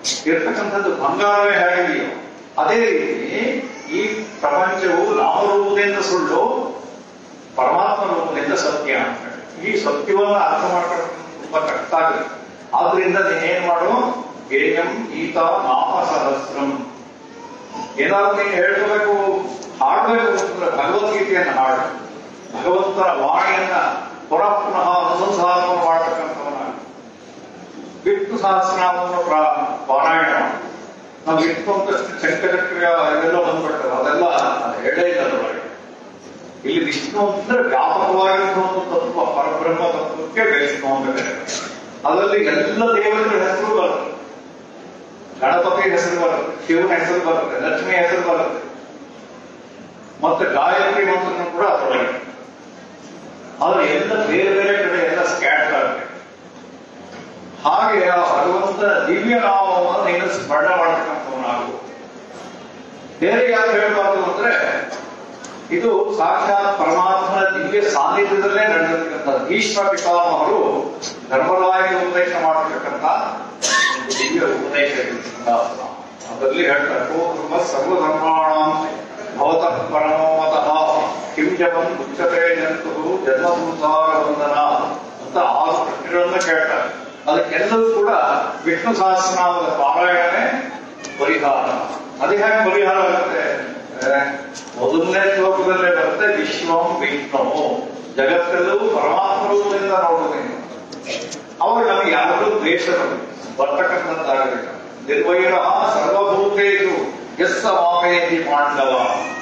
ಇರ್ತಕ್ಕಂಥದ್ದು ಬಂಗಾರವೇ ಹೇಗಿದೆಯೋ ಅದೇ ರೀತಿ ಈ ಪ್ರಪಂಚವು ನಾಮರೂಪದಿಂದ ಸುಳ್ಳು ಪರಮಾತ್ಮ ರೂಪದಿಂದ ಸತ್ಯ ಅಂತ ಹೇಳಿ. ಈ ಸತ್ಯವನ್ನ ಅರ್ಥ ಮಾಡ್ಕೊಳ್ಳೋದು ತುಂಬಾ ಕಷ್ಟ ಆಗುತ್ತೆ ಆದ್ರಿಂದ ನೀನೇನ್ ಮಾಡು ಗೇಯಂ ಗೀತ ನಾಮ ಸಹಸ್ರಂ ಏನಾದ್ರು ನೀನು ಹೇಳ್ಕೋಬೇಕು ಹಾಡ್ಬೇಕು ಅಂತಂದ್ರೆ ಭಗವದ್ಗೀತೆಯನ್ನು ಹಾಡು ಭಗವಂತನ ವಾಣಿಯನ್ನ ಪುನಃ ಪುನಃ ಅನುಸಂಧಾನ ಮಾಡತಕ್ಕಂಥವನ ವಿಷ್ಣು ಸಹಸ್ರನಾಮವನ್ನು ಪ್ರಾ- ಪಾರಾಯಣ ಮಾಡು. ನಾವು ವಿಷ್ಣು ಅಂತ ಚಕ್ರಚಕ್ರ ಇವೆಲ್ಲ ಬಂದ್ಬಿಡ್ತವೆ ಅದೆಲ್ಲ ಅದು ಹೇಳೇ ಇಲ್ಲ ಅದರೊಳಗೆ ಇಲ್ಲಿ ವಿಷ್ಣು ಅಂದ್ರೆ ವ್ಯಾಪಕವಾಗಿರುವ ಒಂದು ತತ್ವ ಪರಬ್ರಹ್ಮ ತತ್ವಕ್ಕೆ ವಿಷ್ಣು ಅಂತ ಕರೀತಾರೆ. ಅದರಲ್ಲಿ ಎಲ್ಲ ದೇವರ ಹೆಸರು ಬರುತ್ತೆ ಗಣಪತಿ ಹೆಸರು ಬರುತ್ತೆ ಶಿವನ ಹೆಸರು ಬರುತ್ತೆ ಲಕ್ಷ್ಮಿ ಹೆಸರು ಬರುತ್ತೆ ಮತ್ತೆ ಗಾಯತ್ರಿ ಮಂತ್ರನು ಕೂಡ ಅದರೊಳಗೆ ಆದ್ರೆ ಎಲ್ಲ ಬೇರೆ ಬೇರೆ ಕಡೆ ಎಲ್ಲ ಸ್ಕ್ಯಾಟರ್ ಆಗುತ್ತೆ ಹಾಗೆ ಆ ಭಗವಂತನ ದಿವ್ಯ ನಾಮವನ್ನು ನೀನು ಸ್ಮರಣ ಮಾಡ್ತಕ್ಕಂಥವನಾಗು ಬೇರೆ ಯಾಕೆ ಹೇಳಬಾರ್ದು ಅಂದ್ರೆ ಇದು ಸಾಕ್ಷಾತ್ ಪರಮಾತ್ಮನ ದಿವ್ಯ ಸಾನ್ನಿಧ್ಯದಲ್ಲೇ ನಡೆದಿರ್ತಕ್ಕಂಥ ಭೀಷ್ಮ ಪಿತಾಮಹರು ಧರ್ಮರಾಯಗೆ ಉಪದೇಶ ಮಾಡತಕ್ಕಂಥ ಒಂದು ದಿವ್ಯ ಉಪದೇಶ ಇರತಕ್ಕಂಥ ಅದರಲ್ಲಿ ಹೇಳ್ತಾರೆ ಕೋ ಧರ್ಮ ಸರ್ವಧರ್ಮಾಣ ಭವತಃ ಪರಮೋಮತಃ ಕಿಂ ಜಪಂ ಮುಚ್ಚತೆ ಜಂತು ಜನ್ಮ ಸಂಸಾರ ಬಂಧನ ಅಂತ ಆರು ಪ್ರಶ್ನೆಗಳನ್ನ ಕೇಳ್ತಾರೆ ಅದಕ್ಕೆಲ್ಲವೂ ಕೂಡ ವಿಷ್ಣು ಸಹಸ್ರನಾಮದ ಪಾರಾಯಣವೇ ಪರಿಹಾರ ಅದು ಹೇಗೆ ಪರಿಹಾರ ಆಗುತ್ತೆ ಅಂದ್ರೆ, ಮೊದಲನೇ ಶ್ಲೋಕದಲ್ಲೇ ಬರುತ್ತೆ ವಿಶ್ವಂ ವಿಷ್ಣು ಜಗತ್ತೆಲ್ಲವೂ ಪರಮಾತ್ಮ ರೂಪದಿಂದ ನೋಡುವುದೇನು ಅವಾಗ ನಮಗೆ ಯಾರಿಗೂ ದ್ವೇಷ ಬರ್ತಕ್ಕಂಥದ್ದಾಗಬೇಕು ನಿರ್ವೈರ ಸರ್ವಭೂತೇಷು ಎಸ್ಸ ಮಾಮೇತಿ ಪಾಂಡವ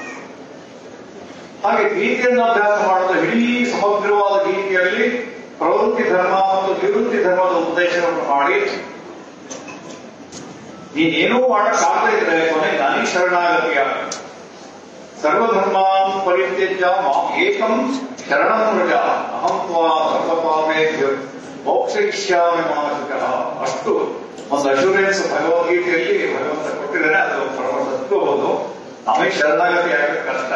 ಹಾಗೆ ಗೀತೆಯನ್ನು ಅಭ್ಯಾಸ ಮಾಡಿದ ಇಡೀ ಸಮಗ್ರವಾದ ಗೀತೆಯಲ್ಲಿ ಪ್ರವೃತ್ತಿ ಧರ್ಮ ಮತ್ತು ನಿವೃತ್ತಿ ಧರ್ಮದ ಉಪದೇಶವನ್ನು ಮಾಡಿ ನೀನೇನೂ ಮಾಡಕ್ಕಾಗದೇ ಇದ್ರೆ ಕೊನೆಗೆ ನನಗೆ ಶರಣಾಗತಿಯಾಗ ಸರ್ವಧರ್ಮಾನ್ ಪರಿತ್ಯಜ್ಯ ಮಾಂ ಏಕಂ ಶರಣಂ ಮೃಗ ಅಹಂ ತ್ವಾ ಸರ್ವಪಾಪೇಭ್ಯ ಮೋಕ್ಷಯಿಷ್ಯಾಮಿ ಮಾನಸಿಕಃ ಅಷ್ಟು ಒಂದು ಅಶೂರೆನ್ಸ್ ಭಗವದ್ಗೀತೆಯಲ್ಲಿ ಭಗವಂತ ಕೊಟ್ಟಿದ್ದಾನೆ ಅದು ಪರಮ ಸತ್ವ ಹೌದು ನಮಗೆ ಶರಣಾಗತಿ ಆಗಕ್ಕೆ ಕಷ್ಟ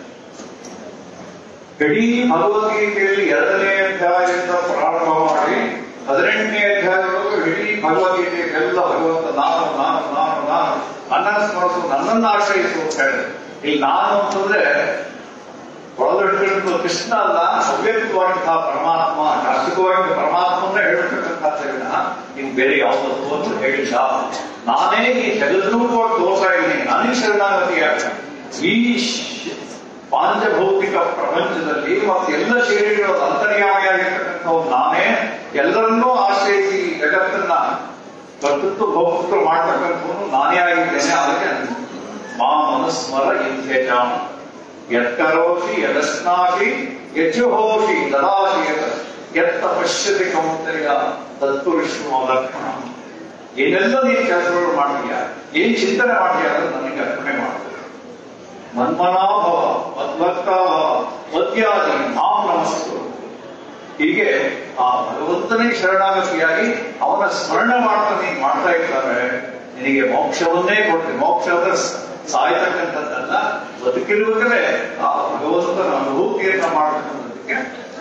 ಇಡೀ ಭಗವದ್ಗೀತೆಯಲ್ಲಿ ಎರಡನೇ ಅಧ್ಯಾಯದಿಂದ ಪ್ರಾರಂಭ ಮಾಡಿ ಹದಿನೆಂಟನೇ ಅಧ್ಯಾಯದವರೆಗೂ ಇಡೀ ಭಗವದ್ಗೀತೆಯಲ್ಲೆಲ್ಲ ಭಗವಂತ ನಾನು ನಾನು ನಾನು ನಾನು ನನ್ನನ್ನು ಸ್ಮರಿಸು ನನ್ನನ್ನು ಆಶ್ರಯಿಸು ಅಂತ ಹೇಳಿದೆ ಇಲ್ಲಿ ನಾನು ಅಂತಂದ್ರೆ ಒಳಗಟ್ಟಿರುವ ಕೃಷ್ಣ ಅಲ್ಲ ಅವ್ಯಕ್ತವಾದಂತಹ ಪರಮಾತ್ಮ ಶಾಶ್ವತವಾಗಿ ಪರಮಾತ್ಮನ್ನೇ ಹೇಳ್ತಕ್ಕಂಥದ್ದನ್ನ ನೀನು ಬೇರೆ ಯಾವುದನ್ನು ಹೇಳಿಲ್ಲ ನಾನೇ ಈ ಜಗತ್ತನ್ನೂ ಕೂಡ ತೋರ್ತಾ ಇದ್ದೀನಿ ನನಗೆ ಶರಣಾಗತಿಯಾಗ ಈ ಶ್- ಪಾಂಚಭೌತಿಕ ಪ್ರಪಂಚದಲ್ಲಿ ಮತ್ತು ಎಲ್ಲ ಶರೀರಗಳ ಅಂತರ್ಯಾಮಿಯಾಗಿರ್ತಕ್ಕಂಥವು ನಾನೇ ಎಲ್ಲರನ್ನೂ ಆಶ್ರಯಿಸಿ ಈ ಜಗತ್ತನ್ನ ಕರ್ತೃತ್ವ ಭೋಕ್ತೃ ಮಾಡ್ತಕ್ಕಂಥವನು ನಾನೇ ಆಗಿದ್ದೇನೆ ಅದಕ್ಕೆ ಮಾ ಮನಸ್ಮರ ಇಂಥೇಜ ಯತ್ಕರೋಷಿ ಯದಸ್ನಾಸಿ ಯಜುಹೋಷಿ ದದಾಸಿ ಯತ್ ಎತ್ತ ಪಶ್ಯತಿ ಕೌಂತರ್ಯ ತತ್ಪುರುಷ ಲಕ್ಷ್ಮಣ ಏನೆಲ್ಲ ನೀನು ಕೆಲಸಗಳು ಮಾಡ್ತೀಯ ಏನ್ ಚಿಂತನೆ ಮಾಡ್ತೀಯ ಅದನ್ನು ನನಗೆ ಅರ್ಪಣೆ ಮಾಡ್ತದೆ ಮನ್ಮನಾಭವ ಮದ್ಭಕ್ತಾಭವ ಮದ್ಯಾದಿ ಮಾಂ ನಮಸ್ತು ಹೀಗೆ ಆ ಭಗವಂತನೇ ಶರಣಾಗತಿಯಾಗಿ ಅವನ ಸ್ಮರಣ ಮಾಡ್ತಾ ನೀನು ಮಾಡ್ತಾ ಇದ್ದಾರೆ ನಿನಗೆ ಮೋಕ್ಷವನ್ನೇ ಕೊಡ್ತೀನಿ ಮೋಕ್ಷ ಅಂದ್ರೆ ಸ- ಸಾಯ್ತಕ್ಕಂಥದ್ದಲ್ಲ ಬದುಕಿರುವಾಗಲೇ ಆ ಭಗವಂತನ ಅನುಭೂತಿಯನ್ನ ಮಾಡತಕ್ಕಂಥದ್ದಕ್ಕೆ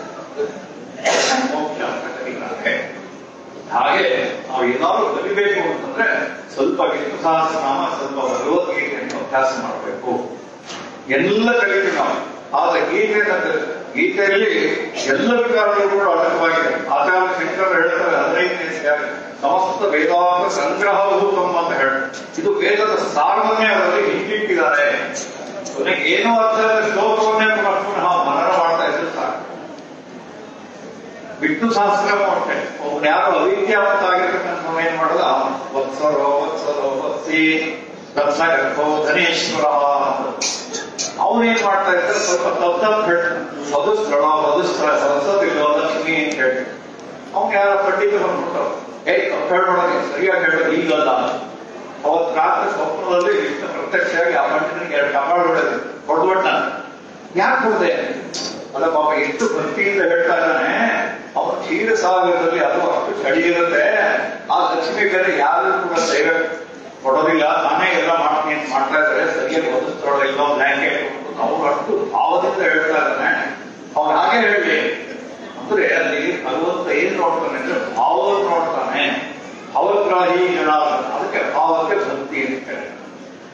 ಮೋಕ್ಷ ಅಂತ ಕರೀತಾರೆ ಹಾಗೆ ನಾವು ಏನಾದ್ರು ಕಲಿಬೇಕು ಅಂತಂದ್ರೆ ಸ್ವಲ್ಪ ವಿಷ್ಣು ಸಹಸ್ರನಾಮ ಸ್ವಲ್ಪ ಭಗವದ್ಗೀತೆಯನ್ನು ಅಭ್ಯಾಸ ಮಾಡಬೇಕು ಎಲ್ಲ ಕಲಿತೀವಿ ನಾವು ಆದ್ರೆ ಗೀತೆಯನ್ನು ಕಲಿ- ಗೀತೆಯಲ್ಲಿ ಎಲ್ಲ ವಿಚಾರಗಳು ಕೂಡ ಅಡಕವಾಗಿದೆ ಆಚಾರ್ಯ ಶಂಕರ್ ಹೇಳ್ತಾರೆ ಹದಿನೈದನೇ ಅಧ್ಯಾಯ, ಸಮಸ್ತ ವೇದಾಂತ ಸಂಗ್ರಹಭೂತಂ ಅಂತ ಹೇಳಿ ಇದು ವೇದದ ಸಾರವನ್ನೇ ಅದರಲ್ಲಿ ಹಿಂದಿಟ್ಟಿದ್ದಾರೆ ಕೊನೆಗೆ ಏನೋ ಅರ್ಥ ಇಲ್ಲ, ಶ್ಲೋಕವನ್ನೇ ಪುನಃ ಪುನಃ ಮನನ ಮಾಡ್ತಾ ಇದ್ರು ಸಾಕು ವಿಷ್ಣು ಸಹಸ್ರಮ ಅಷ್ಟೇ ಒಬ್ಬನು ಯಾರು ಅವಿದ್ಯಾವಂತ ಆಗಿರ್ತಕ್ಕಂಥ ಏನ್ ಮಾಡೋದ ವತ್ಸರೋ ವತ್ಸರೋ ವತ್ಸಿ ರತ್ನಗರ್ಭೋ ಧನೇಶ್ವರ ಅವನೇನ್ ಮಾಡ್ತಾ ಇದ್ದಾರೆ ಸ್ವಲ್ಪ ತಪ್ಪ ತಪ್ಪು ಹೇಳ್ತಾನೆ ವಧುಸ್ಥಳ ವಧುಸ್ಥಳ ಸರಸ್ವತಿ ಲಕ್ಷ್ಮಿ ಅಂತ ಹೇಳಿ ಅವ್ನು ಯಾರ ಪಂಡಿತ ಬಂದ್ಬಿಟ್ಟು ಏ ತಪ್ಪು ಹೇಳ್ಬೇಡ ಸರಿಯಾಗಿ ಹೇಳೋದು ಈಗಲ್ಲ ಅವತ್ ರಾತ್ರಿ ಸ್ವಪ್ನದಲ್ಲಿ ವಿಷ್ಣು ಪ್ರತ್ಯಕ್ಷವಾಗಿ ಆ ಪಂಡಿತನಿಗೆ ಎರಡು ಟಪಾಲ್ ಹೊಡೆದು ಹೊಡೆದ್ಬಿಟ್ಟ ಯಾಕೆ ಹೊಡೆದೆ ಅಲ್ಲ ಪಾಪ ಎಷ್ಟು ಭಕ್ತಿಯಿಂದ ಹೇಳ್ತಾ ಇದ್ದಾನೆ ಅವನು ಕ್ಷೀರ ಸಾಗರದಲ್ಲಿ ಅದು ಅಷ್ಟು ಚಳಿ ಇರುತ್ತೆ ಆ ಲಕ್ಷ್ಮಿ ಬೇರೆ ಯಾರು ಕೂಡ ದೈವ ಕೊಡೋದಿಲ್ಲ ನಾನೇ ಎಲ್ಲ ಮಾಡ್ತೀನಿ ಅಂತ ಮಾಡ್ತಾ ಇದ್ದಾರೆ ಸರಿಯಾಗಿ ಒದಿಸ್ತಾಳೋ ಇಲ್ಲೋ ಬ್ಲಾಂಕೆಟ್ ಅವ್ರು ಅಷ್ಟು ಭಾವದಿಂದ ಹೇಳ್ತಾ ಇದ್ದಾನೆ ಅವ್ನು ಹಾಗೆ ಹೇಳಿ ಅಂದ್ರೆ ಅಲ್ಲಿ ಭಗವಂತ ಏನ್ ನೋಡ್ತಾನೆ ಅಂದ್ರೆ ಭಾವವನ್ನು ನೋಡ್ತಾನೆ ಭಾವಗ್ರಾಹಿ ಜನ ಅದಕ್ಕೆ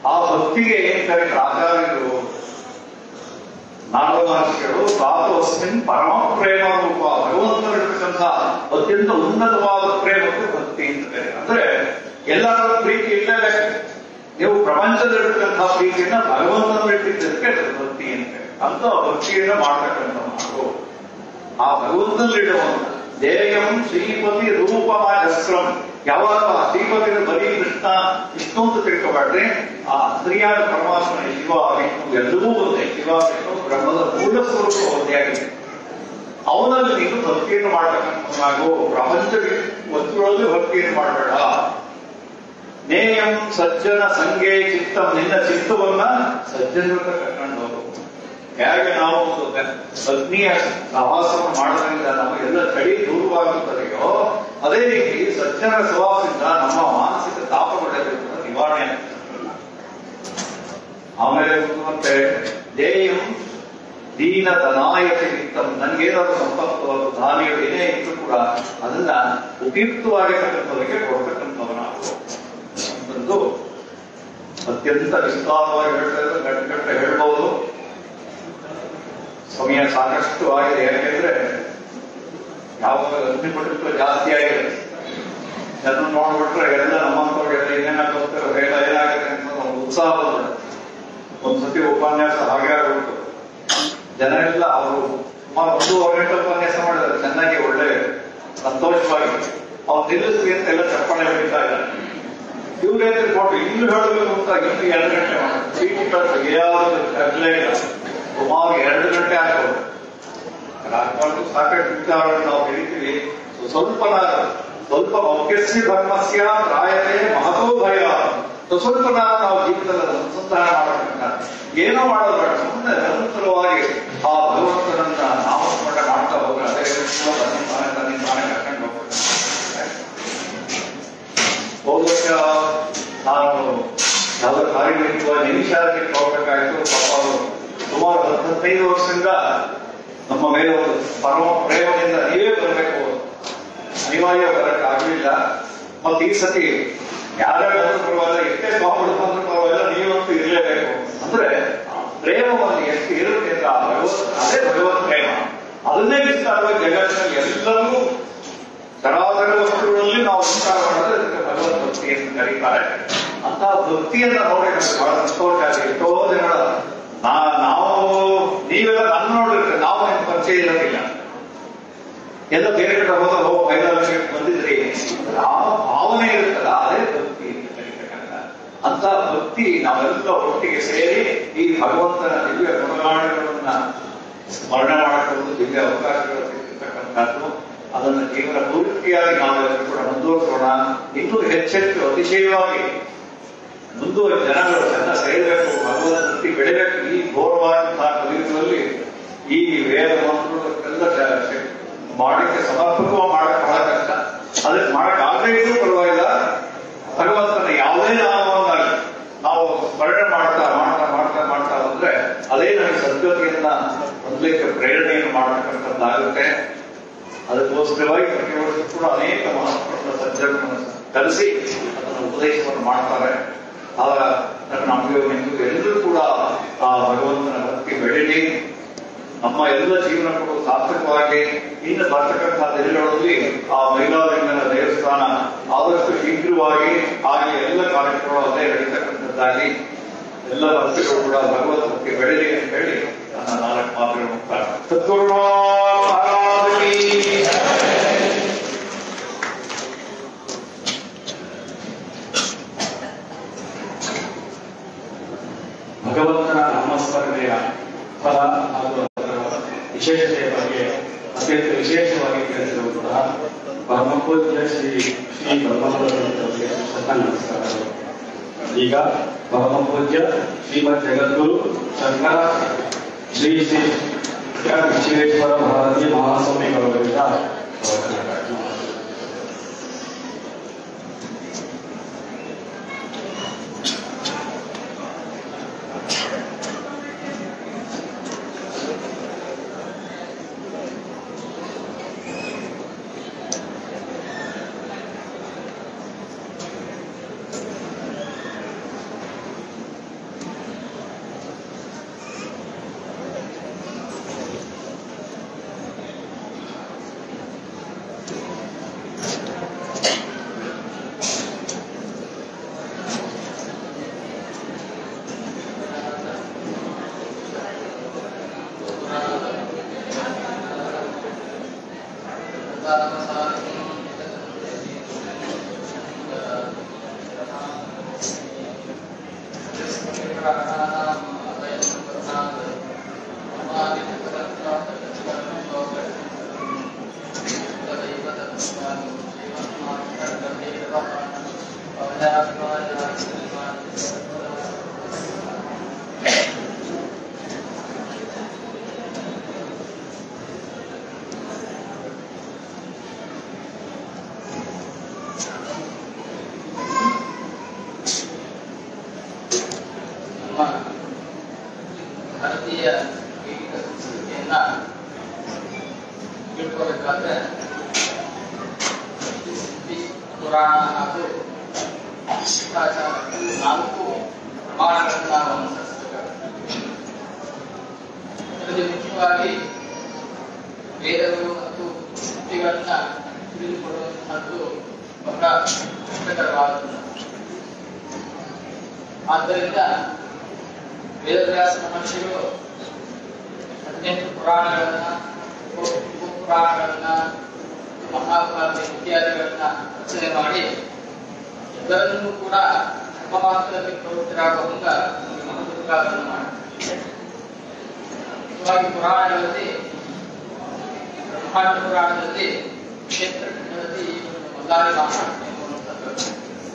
ಆ ಭಕ್ತಿಗೆ ಏನ್ ಕರೀತಾರೆ ಆಚಾರ್ಯರು ನಾರದ ಮಹರ್ಷಿಗಳು ತಾತು ಅಸ್ಮಿನ್ ಪರಮ ಪ್ರೇಮ ರೂಪ ಭಗವಂತನಿರ್ತಕ್ಕಂಥ ಅತ್ಯಂತ ಉನ್ನತವಾದ ಪ್ರೇಮಕ್ಕೆ ಭಕ್ತಿ ಅಂತ ಕರೀತಾರೆ ಅಂದ್ರೆ ಎಲ್ಲರ ಪ್ರೀತಿ ಇಲ್ಲವೇ ನೀವು ಪ್ರಪಂಚದಲ್ಲಿರ್ತಕ್ಕಂಥ ಪ್ರೀತಿಯನ್ನ ಭಗವಂತನಲ್ಲಿಟ್ಟಿದ್ದಕ್ಕೆ ಅದು ಭಕ್ತಿ ಅಂತ ಕರೀತಾರೆ. ಅಂತ ಭಕ್ತಿಯನ್ನ ಮಾಡ್ತಕ್ಕಂಥ ಮಾತು ಆ ಭಗವಂತನಲ್ಲಿಡುವಂತ ದೇಯಂ ಶ್ರೀಪತಿ ರೂಪಮಾಜಸ್ರಂ ಯಾವಾಗ ಆ ಶ್ರೀಪತಿನ ಬರೀ ಕೃಷ್ಣ ವಿಷ್ಣು ಅಂತ ತಿಳ್ಕೊಬೇಡ್ರಿ ಆ ಸ್ತ್ರೀಯಾದ ಪರಮಾತ್ಮನ ಶಿವ ವಿಷ್ಣು ಎಲ್ಲವೂ ಒಂದೇ ಶಿವ ವಿಷ್ಣು ಬ್ರಹ್ಮದ ಮೂಲ ಸ್ವರೂಪ ಒಂದೇ ಆಗಿದೆ ಅವನಲ್ಲಿ ನೀನು ಭಕ್ತಿಯನ್ನು ಮಾಡ್ತಕ್ಕಂಥವನಾಗು ಪ್ರಪಂಚ ವಸ್ತುಗಳಲ್ಲಿ ಭಕ್ತಿಯನ್ನು ಮಾಡಬೇಡ ನೇಯಂ ಸಜ್ಜನ ಸಂಗೆ ಚಿತ್ತ ನಿನ್ನ ಚಿತ್ತವನ್ನ ಸಜ್ಜನರ ಕರ್ಕೊಂಡು ಹೋಗು ಹೇಗೆ ನಾವು ಒಂದು ಅಗ್ನಿಯ ಸಹವಾಸವನ್ನು ಮಾಡೋದ್ರಿಂದ ನಮಗೆಲ್ಲ ಚಳಿ ದೂರವಾಗುತ್ತದೆಯೋ ಅದೇ ರೀತಿ ಸಜ್ಜನರ ಸಹವಾಸದಿಂದ ನಮ್ಮ ಮಾನಸಿಕ ತಾಪಗಳೆಲ್ಲ ನಿವಾರಣೆ ಆಗ್ತದೆ. ಆಮೇಲೆ ಮತ್ತೆ ದೇಯಂ ದೀನ ಧನಾಯಕ ನಿಮಿತ್ತಂ ನನ್ಗೇನಾದ್ರು ಸಂಪತ್ತು ಅದು ಧಾನ್ಯಗಳು ಏನೇ ಇದ್ರು ಕೂಡ ಅದನ್ನ ಉಪಯುಕ್ತವಾಗಿರ್ತಕ್ಕಂಥವರಿಗೆ ಕೊಡ್ತಕ್ಕಂಥವನಾಗು ಅಂತಂದು ಅತ್ಯಂತ ವಿಸ್ತಾರವಾಗಿ ಹೇಳ್ತಾ ಇದ್ರೆ ಗಂಟೆ ಗಂಟೆ ಹೇಳ್ಬೋದು ಸಮಯ ಸಾಕಷ್ಟು ಆಗಿದೆ ಯಾಕೆಂದ್ರೆ ಯಾವಾಗ ಅಗ್ನಿಪಟುತ್ವ ಜಾಸ್ತಿ ಆಗಿದೆ ಜನರು ನೋಡ್ಬಿಟ್ರೆ ಎಲ್ಲ ನಮ್ಮಂತವ್ರಿಗೆಲ್ಲ ಏನೇನಾಗ್ತಾರೋ ಹೇಳ ಏನಾಗುತ್ತೆ ಅಂತ ಒಂದು ಉತ್ಸಾಹ ಬಂದ್ಬಿಡುತ್ತೆ ಒಂದ್ಸತಿ ಉಪನ್ಯಾಸ ಹಾಗೆ ಆಗ್ಬಿಟ್ಟು ಜನ ಎಲ್ಲ ಅವರು ಸುಮಾರು ಒಂದೂವರೆ ಗಂಟೆ ಉಪನ್ಯಾಸ ಮಾಡಿದ್ದಾರೆ ಚೆನ್ನಾಗಿ ಒಳ್ಳೆ ಸಂತೋಷವಾಗಿ ಅವ್ರು ನಿಲ್ಲಿಸ್ಲಿ ಅಂತ ಎಲ್ಲ ಚಪ್ಪಾಳೆ ಹೊಡಿತಾ ಇದ್ದಾರೆ ಇವ್ರೇನ್ ಕೊಟ್ಟು ಇನ್ನು ಹೇಳಬೇಕು ಅಂತ ಇನ್ನು ಎರಡು ಗಂಟೆ ಸೀಟ್ ಕಳ್ಸಿ ಯಾವ್ದು ಕಟ್ಲೇ ಇಲ್ಲ ಸುಮಾರು ಎರಡು ಗಂಟೆ ಆಗ್ಬೋದು ರಾಜಕಾರಣ ಸಾಕಷ್ಟು ವಿಚಾರಗಳನ್ನು ನಾವು ಹೇಳ್ತೀವಿ ಸ್ವಲ್ಪ ಸ್ವಲ್ಪ ಮೌಖ್ಯಸ್ಯ ಧರ್ಮಸ್ಯ ಪ್ರಾಯತೆ ಮಹತೋ ಭಯ ಸ್ವಲ್ಪ ನಾವು ಜೀವಿತದಲ್ಲಿ ಅನುಸಂಧಾನ ಮಾಡಬೇಕಂತ ಏನೋ ಮಾಡೋದು ಬೇಡ ಸುಮ್ಮನೆ ನಿರಂತರವಾಗಿ ಆ ಭಗವಂತನನ್ನ ನಾಮಸ್ಮರಣೆ ಮಾಡ್ತಾ ಹೋದ್ರೆ ಅದೇ ಕೃಷ್ಣ ತನ್ನ ತಾನೇ ತನ್ನ ತಾನೇ ಕರ್ಕೊಂಡು ಹೋಗ್ಬೇಕು ಹೋದ ವರ್ಷ ನಾನು ಯಾವ ಕಾರ್ಯಕ್ರಮ ನಿಮಿಷಕ್ಕೆ ಹೋಗ್ಬೇಕಾಯ್ತು ಪಾಪ ಅವರು ಸುಮಾರು ಹತ್ತೈದು ವರ್ಷದಿಂದ ನಮ್ಮ ಮೇಲೆ ಒಂದು ಪರಮ ಪ್ರೇಮದಿಂದ ನೀವೇ ಬರಬೇಕು ಅನಿವಾರ್ಯ ಬರಕ್ಕೆ ಆಗಲಿಲ್ಲ ಮತ್ತೆ ಈ ಸತಿ ಯಾರ್ಯಾರು ಬಂದ್ರು ಪರವಾಗಿಲ್ಲ ಎಷ್ಟೇ ಸ್ವಾಮಿಗಳು ಬಂದ್ರು ಪರವಾಗಿಲ್ಲ ನೀವಂತೂ ಇರಲೇಬೇಕು ಅಂದ್ರೆ ಆ ಪ್ರೇಮವನ್ನು ಎಷ್ಟು ಇರುತ್ತೆ ಅಂತ ಆ ಭಗವತ್ ಅದೇ ಭಗವತ್ ಪ್ರೇಮ ಅದನ್ನೇ ವಿಸ್ತಾರವಾಗಿ ಜಗತ್ತಿನಲ್ಲಿ ಎಲ್ಲರೂ ಚರಾಚರ ವಸ್ತುಗಳಲ್ಲಿ ನಾವು ವಿಚಾರ ಮಾಡಿದ್ರೆ ಅದಕ್ಕೆ ಭಗವತ್ ಭಕ್ತಿ ಅಂತ ಕರೀತಾರೆ ಅಂತ ಭಕ್ತಿಯನ್ನ ನೋಡಿ ನಮ್ಗೆ ಬಹಳ ಸಂತೋಷ ಆಗಿದೆ ಎಷ್ಟೋ ದಿನಗಳ ನಾ ನಾವು ನೀವೆಲ್ಲ ನನ್ನ ನೋಡಿದ್ರೆ ನಾವು ನಿಮ್ ಪರಿಚಯ ಇರೋದಿಲ್ಲ ಎಲ್ಲ ಬೇರೆ ಕಡೆ ಹೋದ ಹೋಗಿ ಮೈದಾನಕ್ಕೆ ಬಂದಿದ್ರಿ ಯಾವ ಭಾವನೆ ಇರುತ್ತಲ್ಲ ಅದೇ ಭಕ್ತಿ ಅಂತ ಕರೀತಕ್ಕಂಥ ಅಂತ ಭಕ್ತಿ ನಾವೆಲ್ಲ ಒಟ್ಟಿಗೆ ಸೇರಿ ಈ ಭಗವಂತನ ದಿವ್ಯ ಗುಣಗಾಣಗಳನ್ನ ಸ್ಮರಣೆ ಮಾಡಿಕೊಂಡು ದಿವ್ಯ ಅವಕಾಶಗಳು ಸಿಗ್ತಕ್ಕಂಥದ್ದು ಅದನ್ನು ಜೀವನ ಪೂರ್ತಿಯಾಗಿ ನಾವೆಲ್ಲರೂ ಕೂಡ ಮುಂದುವರಿಸೋಣ ಇನ್ನೂ ಹೆಚ್ಚೆಚ್ಚು ಅತಿಶಯವಾಗಿ ಮುಂದುವರಿ ಜನಗಳು ಚೆನ್ನ ಸೇರಬೇಕು ಭಗವತ್ ಭಕ್ತಿ ಬೆಳಿಬೇಕು ಈ ಘೋರವಾದಂತಹ ಕಲಿಯುಗದಲ್ಲಿ ಈ ವೇದ ಮಂತ್ರಗಳೆಲ್ಲ ಮಾಡಕ್ಕೆ ಸಮರ್ಪಕವಾಗಿ ಮಾಡಕ್ಕೆ ಬಹಳ ಕಷ್ಟ ಅದಕ್ಕೆ ಮಾಡಕ್ ಆಗದೇ ಇದ್ರೂ ಪರವಾಗಿಲ್ಲ ಭಗವಂತನ ಯಾವುದೇ ನಾಮವನ್ನಾಗಲಿ ನಾವು ಸ್ಮರಣೆ ಮಾಡ್ತಾ ಮಾಡ್ತಾ ಮಾಡ್ತಾ ಮಾಡ್ತಾ ಬಂದ್ರೆ ಅದೇ ನಮಗೆ ಸದ್ಗತಿಯನ್ನ ಹೊಂದಲಿಕ್ಕೆ ಪ್ರೇರಣೆಯನ್ನು ಮಾಡತಕ್ಕಂಥದ್ದಾಗುತ್ತೆ ಅದಕ್ಕೋಸ್ಕರವಾಗಿ ಪ್ರತಿ ವರ್ಷ ಕೂಡ ಅನೇಕ ಮಹಾತ್ಮ ಸಜ್ಜನರನ್ನು ಕರೆಸಿ ಅದನ್ನು ಉಪದೇಶವನ್ನು ಮಾಡ್ತಾರೆ ಆಗ ನಮಗೆ ನಿಮಗೂ ಎಲ್ಲರೂ ಕೂಡ ಆ ಭಗವಂತನ ಭಕ್ತಿ ಬೆಳೀಲಿ ನಮ್ಮ ಎಲ್ಲ ಜೀವನ ಕೂಡ ಸಾರ್ಥಕವಾಗಿ ಇನ್ನು ಬರ್ತಕ್ಕಂತಹ ದಿನಗಳಲ್ಲಿ ಆ ಮೈಲಾಲಿಂಗನ ದೇವಸ್ಥಾನ ಆದಷ್ಟು ಶೀಘ್ರವಾಗಿ ಹಾಗೆ ಎಲ್ಲ ಕಾರ್ಯಕ್ರಮ ಅಲ್ಲೇ ನಡೀತಕ್ಕಂಥದ್ದಾಗಿ ಎಲ್ಲ ಭಕ್ತಿಗಳು ಕೂಡ ಭಗವತ್ ಭಕ್ತಿ ಬೆಳೀಲಿ ಅಂತ ಹೇಳಿ ನನ್ನ ನಾಲ್ಕು ಮಾತುಗಳು ಮುಕ್ತಾಯ ಸದ್ಗುರು ಮಹಾರಾಜ್ ಕಿ ಭಗವಂತನ ನಾಮಸ್ಮರಣೆಯ ಫಲ ಹಾಗೂ ಅದರ ವಿಶೇಷತೆಯ ಬಗ್ಗೆ ಅತ್ಯಂತ ವಿಶೇಷವಾಗಿ ತಿಳಿಸಿರುವಂತಹ ಪರಮಪೂಜ್ಯ ಶ್ರೀ ಶ್ರೀ ಬ್ರಹ್ಮಪುರವರಿಗೆ ಶ್ರದ್ಧಾ ನಮಸ್ಕಾರಗಳು ಈಗ ಪರಮಪೂಜ್ಯ ಶ್ರೀಮದ್ ಜಗದ್ಗುರು ಶಂಕರ ಶ್ರೀ ಶ್ರೀ ವಿಶ್ವೇಶ್ವರ ಭಾರತೀಯ ಮಹಾಸ್ವಾಮಿಗಳವರಿಂದ ಪ್ರವಚನ ಕಾರ್ಯಕ್ರಮ. ನಮ್ಮ ಭಾರತೀಯ ವೈದಿಕ ಸಂಸ್ಕೃತಿಯನ್ನ ತಿಳ್ಕೋಬೇಕಾದ್ರೆ ಶ್ರುತಿ, ಪುರಾಣ ಹಾಗೂ ಶಿಷ್ಟಾಚಾರ ಈ ನಾಲ್ಕು ಪ್ರಮಾಣಗಳನ್ನ ನಾವು ಅನುಸರಿಸಬೇಕಾಗುತ್ತೆ ಅದರಲ್ಲಿ ಮುಖ್ಯವಾಗಿ ವೇದಗಳು ಮತ್ತು ಶ್ರುತಿಗಳನ್ನ ತಿಳಿದುಕೊಳ್ಳುವಂತಹದ್ದು ಬಹಳ ಕಷ್ಟಕರವಾದದ್ದು ಆದ್ದರಿಂದ ವೇದವ್ಯಾಸ ಮಹರ್ಷಿಗಳು ಹದಿನೆಂಟು ಪುರಾಣಗಳನ್ನ ಉಪ- ಉಪಪುರಾಣಗಳನ್ನ ಮಹಾಭಾರತ ಇತ್ಯಾದಿಗಳನ್ನ ರಚನೆ ಮಾಡಿ ಎಲ್ಲರನ್ನೂ ಕೂಡ ಧರ್ಮಮಾರ್ಗದಲ್ಲಿ ಪ್ರವೃತ್ತರಾಗುವಂಗ ಒಂದು ಮಹತ್ವಗಳನ್ನು ಮಾಡಿದ್ದಾರೆ ಮುಖ್ಯವಾಗಿ ಪುರಾಣಗಳಲ್ಲಿ ಬ್ರಹ್ಮಾಂಡ ಪುರಾಣದಲ್ಲಿ ಕ್ಷೇತ್ರ ಖಂಡದಲ್ಲಿ ಈ ಒಂದು ಮಲ್ಲಾರಿ ಮಹಾತ್ಮೆ ಎನ್ನುವಂಥದ್ದು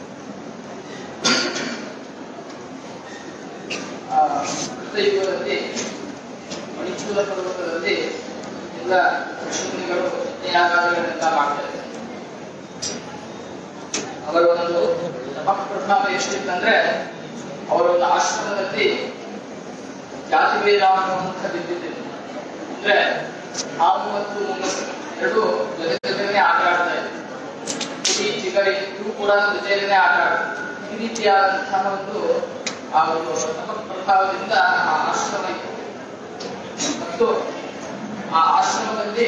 ಆ, ಕೃತಯುಗದಲ್ಲಿ ಮಣಿಪುರ ಪರ್ವತದಲ್ಲಿ ಎಲ್ಲ ಋಷಿಮುನಿಗಳು ಯಜ್ಞಯಾಗಾದಿಗಳನ್ನೆಲ್ಲ ಮಾಡ್ತಾರೆ ಅವರ ಒಂದು ತಪಃಪ್ರಭಾವ ಎಷ್ಟಿತ್ತಂದ್ರೆ ಅವರ ಒಂದು ಆಶ್ರಮದಲ್ಲಿ ಜಾತಿ ಭೇದ ಅನ್ನುವಂಥದ್ದು ಇದ್ದಿದ್ದಿಲ್ಲ ಅಂದ್ರೆ ಹಾವು ಮತ್ತು ಮುಂಗಸು ಎರಡು ಜೊತೆ ಜೊತೆಗೇನೆ ಆಟ ಆಡ್ತಾ ಇದ್ರು ಹುಲಿ ಚಿಗರಿ ಇವು ಕೂಡ ಜೊತೆಯಲ್ಲೇ ಆಟ ಆಡ್ತಾರೆ ಈ ರೀತಿಯಾದಂತಹ ಒಂದು ಆ ಒಂದು ಪ್ರಭಾವದಿಂದ ಆ ಆಶ್ರಮ ಇತ್ತು ಮತ್ತು ಆ ಆಶ್ರಮದಲ್ಲಿ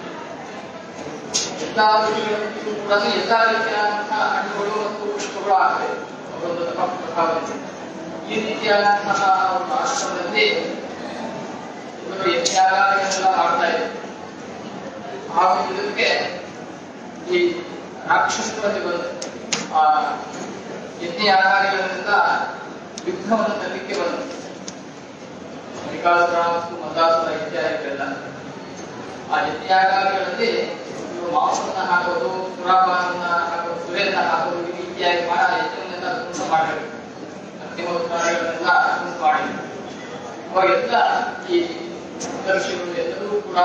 ಎಲ್ಲಾ ಋಷಿಗಳಲ್ಲಿಯೂ ಕೂಡ ಎಲ್ಲಾ ರೀತಿಯಾದಂತಹ ಹಣ್ಣುಗಳು ಮತ್ತು ಪುಷ್ಪಗಳು ಆಗ್ತವೆ ಅವರೊಂದು ಪ್ರಭಾವದಿಂದ ಈ ರೀತಿಯಾದಂತಹ ಒಂದು ಆಶ್ರಮದಲ್ಲಿ ಇವರು ಯಜ್ಞಾಗಾದಿಗಳೆಲ್ಲ ಮಾಡ್ತಾ ಇದ್ರು ಹಾಗೂ ಇದಕ್ಕೆ ಈ ರಾಕ್ಷಸರಲ್ಲಿ ಬಂದು ಆ ಯಜ್ಞಯಾಗಾದಿಗಳಿಂದ ಯುದ್ಧವನ್ನು ತರಲಿಕ್ಕೆ ಬಂದು ವಿಕಾಸರ ಮತ್ತು ಮದಾಸುರ ಇತ್ಯಾದಿಗಳೆಲ್ಲ ಆ ಯಜ್ಞಯಾಗಾದಿಗಳಲ್ಲಿ ಇವರು ಮಾಂಸವನ್ನ ಹಾಕೋದು ಸುರಾಪಾನವನ್ನ ಹಾಕೋದು ಸುರೇನ ಹಾಕೋದು ಈ ರೀತಿಯಾಗಿ ಮಾಡಿ ಆ ಯಜ್ಞವನ್ನೆಲ್ಲ ಧ್ವಂಸ ಮಾಡಿದ್ರು ಅಗ್ನಿಹೋತ್ರಾದಿಗಳನ್ನೆಲ್ಲ ಧ್ವಂಸ ಮಾಡಿದ್ರು ಅವಾಗೆಲ್ಲ ಈ ಋಷಿಗಳು ಎಲ್ಲರೂ ಕೂಡ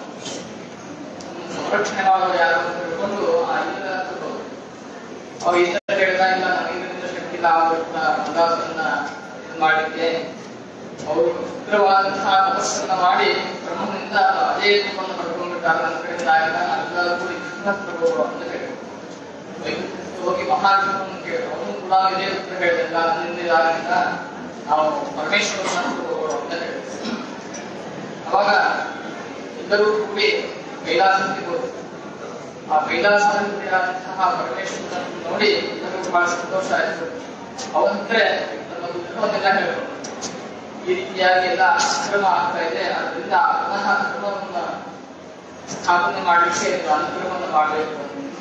ಸಂರಕ್ಷಣೆ ಮಾಡುವ ಯಾರು ಅಂತ ತಿಳ್ಕೊಂಡು ಆ ಇಂದ್ರ ಅವ ಇಂದ್ರ ಹೇಳಿದ ಇಲ್ಲ ನಮಗೆ ಇದರಿಂದ ಶಕ್ತಿ ಇಲ್ಲ ಅವರನ್ನ ಮಂದಾಸರನ್ನ ಇದು ಮಾಡಲಿಕ್ಕೆ ಅವರು ಉಗ್ರವಾದಂತಹ ತಪಸ್ಸನ್ನ ಮಾಡಿ ಬ್ರಹ್ಮನಿಂದ ಅದೇ ರೂಪವನ್ನು ಪಡ್ಕೊಂಡಿದ್ದಾರೆ ನನ್ನ ಕಡೆಯಿಂದ ಆಗಿಲ್ಲ ಎಲ್ಲರೂ ಕೂಡ ಕೃಷ್ಣ ಪ್ರಭುಗಳು ಅಂತ ಹೇಳಿದ್ರು ವೈಕುಂಠಕ್ಕೆ ಹೋಗಿ ಮಹಾವಿಷ್ಣುವನ್ನು ಕೇಳಿದ್ರು ಅವನು ಕೂಡ ಇದೇ ಉತ್ತರ ಹೇಳಿಲ್ಲ ನನ್ನಿಂದ ಇದಾಗಿಲ್ಲ ನಾವು ಪರಮೇಶ್ವರನ ಪ್ರಭುಗಳು ಅಂತ ಹೇಳಿದ್ರು ಅವಾಗ ಎಲ್ಲರೂ ಕೂಡಿ ಕೈಲಾಸಕ್ಕೆ ಹೋದ್ರು ಆ ಕೈಲಾಸದಂತಹ ಪರಮೇಶ್ವರನನ್ನು ನೋಡಿ ಎಲ್ಲರಿಗೂ ಬಹಳ ಸಂತೋಷ ಆಯಿತು ಅವಂದ್ರೆ ನಮ್ಮ ದುಃಖವನ್ನೆಲ್ಲ ಹೇಳಿದ್ರು ಈ ರೀತಿಯಾಗಿ ಎಲ್ಲ ಅಕ್ರಮ ಆಗ್ತಾ ಇದೆ ಅದರಿಂದ ಪುನಃ ಧರ್ಮವನ್ನ ಸ್ಥಾಪನೆ ಮಾಡಲಿಕ್ಕೆ ಅನುಗ್ರಹವನ್ನು ಮಾಡಬೇಕು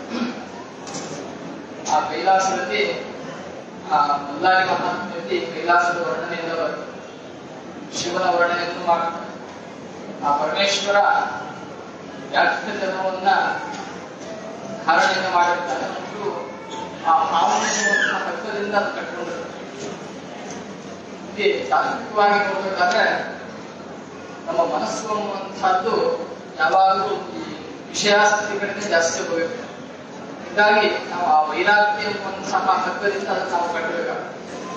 ಆ ಕೈಲಾಸದಲ್ಲಿ ಆ ಮಲ್ಲಾರಿ ಮಹಾತ್ಮೆಯಲ್ಲಿ ಕೈಲಾಸದ ವರ್ಣನೆಯಿಂದ ಬರ್ತದೆ ಶಿವನ ವರ್ಣನೆಯನ್ನು ಮಾಡ್ತಾರೆ ಆ ಪರಮೇಶ್ವರ ವ್ಯಾಖ್ಯ ಧರ್ಮವನ್ನ ಧಾರಣೆಯನ್ನು ಮಾಡಿರ್ತಾನೆ ಮತ್ತು ಆ ಹಾವನ್ನು ಹಕ್ಕದಿಂದ ಕಟ್ಕೊಂಡಿರ್ತಾರೆ ಇಲ್ಲಿ ತಾತ್ವಿಕವಾಗಿ ನೋಡ್ಬೇಕಾದ್ರೆ ನಮ್ಮ ಮನಸ್ಸು ಅನ್ನುವಂಥದ್ದು ಯಾವಾಗಲೂ ಈ ವಿಷಯಾಸಕ್ತಿ ಕಡೆಗೆ ಜಾಸ್ತಿ ಹೋಗಬೇಕು ಹೀಗಾಗಿ ನಾವು ಆ ವೈರಾಗ್ಯ ಎಂಬುವಂತಹ ಹಗ್ಗದಿಂದ ಅದನ್ನು ನಾವು ಕಟ್ಟಬೇಕಾಗ್ತದೆ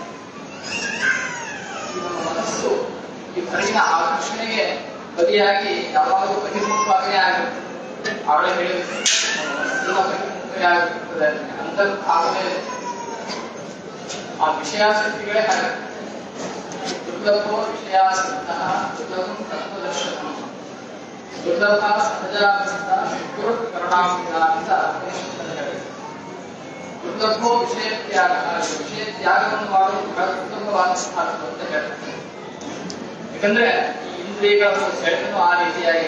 ಈ ನಮ್ಮ ಮನಸ್ಸು ಈ ಹೊರಗಿನ ಆಕರ್ಷಣೆಗೆ ಬಲಿಯಾಗಿ ಯಾವಾಗಲೂ ಬಹಿರ್ಮುಖವಾಗೇ ಆಗಿರುತ್ತೆ ಅವಳೇ ಹೇಳಿದ್ರು ನಮ್ಮ ಮನಸ್ಸೆಲ್ಲ ಬಹಿರ್ಮುಖವೇ ಆಗಿರ್ತದೆ ಅಂತ ಆಮೇಲೆ ಆ ವಿಷಯಾಸಕ್ತಿಗಳೇ ಹಾಗೆ ದುರ್ಲಭೋ ವಿಷಯಾಸಕ್ತ ದುರ್ಲಭಂ ತತ್ವದರ್ಶನ ದುರ್ಲಭ ಸಹಜಾಗತ ಶುಕ್ರ ಕರುಣಾಂಬಿತ ಅಂತ ಉಪನಿಷತ್ತಲ್ಲಿ ಹೇಳಿದೆ. ದುರ್ಲಭೋ ವಿಷಯ ತ್ಯಾಗ ವಿಷಯ ತ್ಯಾಗವನ್ನು ಮಾಡುವುದು ಬಹಳ ದುರ್ಲಭವಾದಂತಹದ್ದು ಅಂತ ಹೇಳ್ತಾರೆ ಯಾಕಂದ್ರೆ ಈ ಇಂದ್ರಿಯಗಳ ಒಂದು ಸೆಳೆತನು ಆ ರೀತಿಯಾಗಿ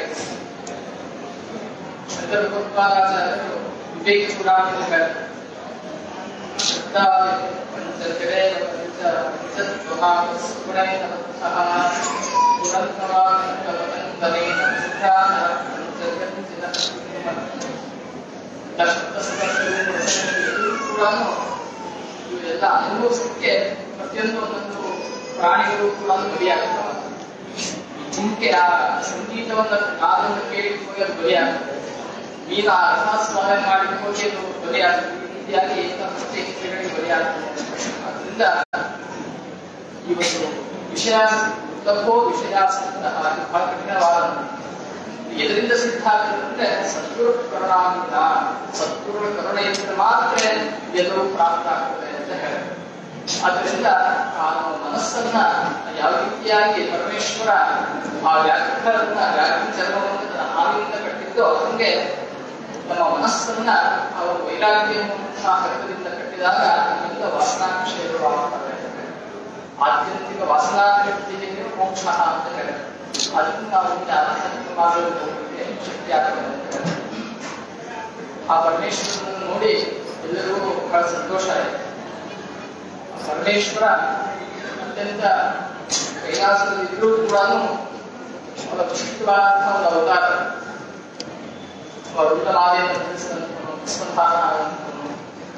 ಶಂಕರ ಭಗವತ್ಪಾದಾಚಾರ್ಯರು ವಿವೇಕ ಸುಡಾಮಣಿ ಹೇಳ್ತಾರೆ ಶಬ್ದ ಪಂಚ ಜಡೆ ಪಂಚ ಇವೆಲ್ಲ ಅನುಭವಿಸಕ್ಕೆ ಪ್ರತಿಯೊಂದು ಒಂದೊಂದು ಪ್ರಾಣಿಗಳು ಕೂಡ ಬಲಿಯಾಗ್ತವೆ ಜಿಂಕೆ ಆ ಸಂಗೀತವನ್ನ ಕಾಲನ್ನು ಕೇಳಿ ಹೋಗಿ ಅದು ಬಲಿಯಾಗ್ತದೆ ಮೀನು ಆ ರಸಾಸ್ವಾದ ಮಾಡಿ ಹೋಗಿ ಅದು ಬಲಿಯಾಗ್ತದೆ ಈ ರೀತಿಯಾಗಿ ಮತ್ತೆ ಹಿಂಸೆಗಳಿಗೆ ಬಲಿಯಾಗ್ತದೆ ಅದರಿಂದ ಈ ಒಂದು ವಿಷಯ ತಪ್ಪೋ ವಿಷಯಾಸಕ್ತ ಅದು ಬಹಳ ಕಠಿಣವಾದ ಎದರಿಂದ ಸಿದ್ಧ ಆಗ್ತದೆ ಅಂದ್ರೆ ಸದ್ಗುರು ಕರುಣಾಂಗ ಸದ್ಗುರುಗಳ ಕರುಣೆ ಇದ್ರೆ ಮಾತ್ರ ಎಲ್ಲವೂ ಪ್ರಾಪ್ತ ಆಗ್ತದೆ ಅಂತ ಹೇಳ್ತಾರೆ ಅದರಿಂದ ಆ ನಮ್ಮ ಮನಸ್ಸನ್ನ ಯಾವ ರೀತಿಯಾಗಿ ಪರಮೇಶ್ವರ ಆ ವ್ಯಾಘ್ರನ್ನ ವ್ಯಾಘ್ರ ಚರ್ಮವನ್ನು ತನ್ನ ಹಾವಿನಿಂದ ಕಟ್ಟಿದ್ದು ಹಂಗೆ ನಮ್ಮ ಮನಸ್ಸನ್ನ ಅವರು ವೈರಾಗ್ಯ ಎನ್ನುವಂತಹ ಹಗ್ಗದಿಂದ ಕಟ್ಟಿದಾಗ ನಮ್ಮಿಂದ ವಾಸನಾಕ್ಷಯಗಳು ಆಗ್ತವೆ ಆತ್ಯಂತಿಕ ವಾಸನಾಭಿವೃದ್ಧಿಗೆ ಮೋಕ್ಷ ಅಂತ ಹೇಳ್ತಾರೆ ಅದನ್ನು ನಾವು ಮುಂದೆ ಆಧ್ಯಾತ್ಮಿಕ ಮಾರ್ಗದಲ್ಲಿ ಹೋಗಲಿಕ್ಕೆ ಶಕ್ತಿ ಆಗ್ತದೆ ಅಂತ ಹೇಳ್ತಾರೆ ಆ ಪರಮೇಶ್ವರನನ್ನು ನೋಡಿ ಎಲ್ಲರಿಗೂ ಬಹಳ ಸಂತೋಷ ಆಯಿತು ಪರಮೇಶ್ವರ ಅತ್ಯಂತ ಕೈಲಾಸದಲ್ಲಿ ಇದ್ರೂ ಕೂಡ ಅವರ ವಿಶಿಷ್ಟವಾದಂತಹ ಒಂದು ಅವತಾರ ಅವರ ಉತ್ತಮಾದಿಯನ್ನು ತಿಳಿಸಿದಂತಹ ಉಪಸಂಹಾರ ಆದಂತಹ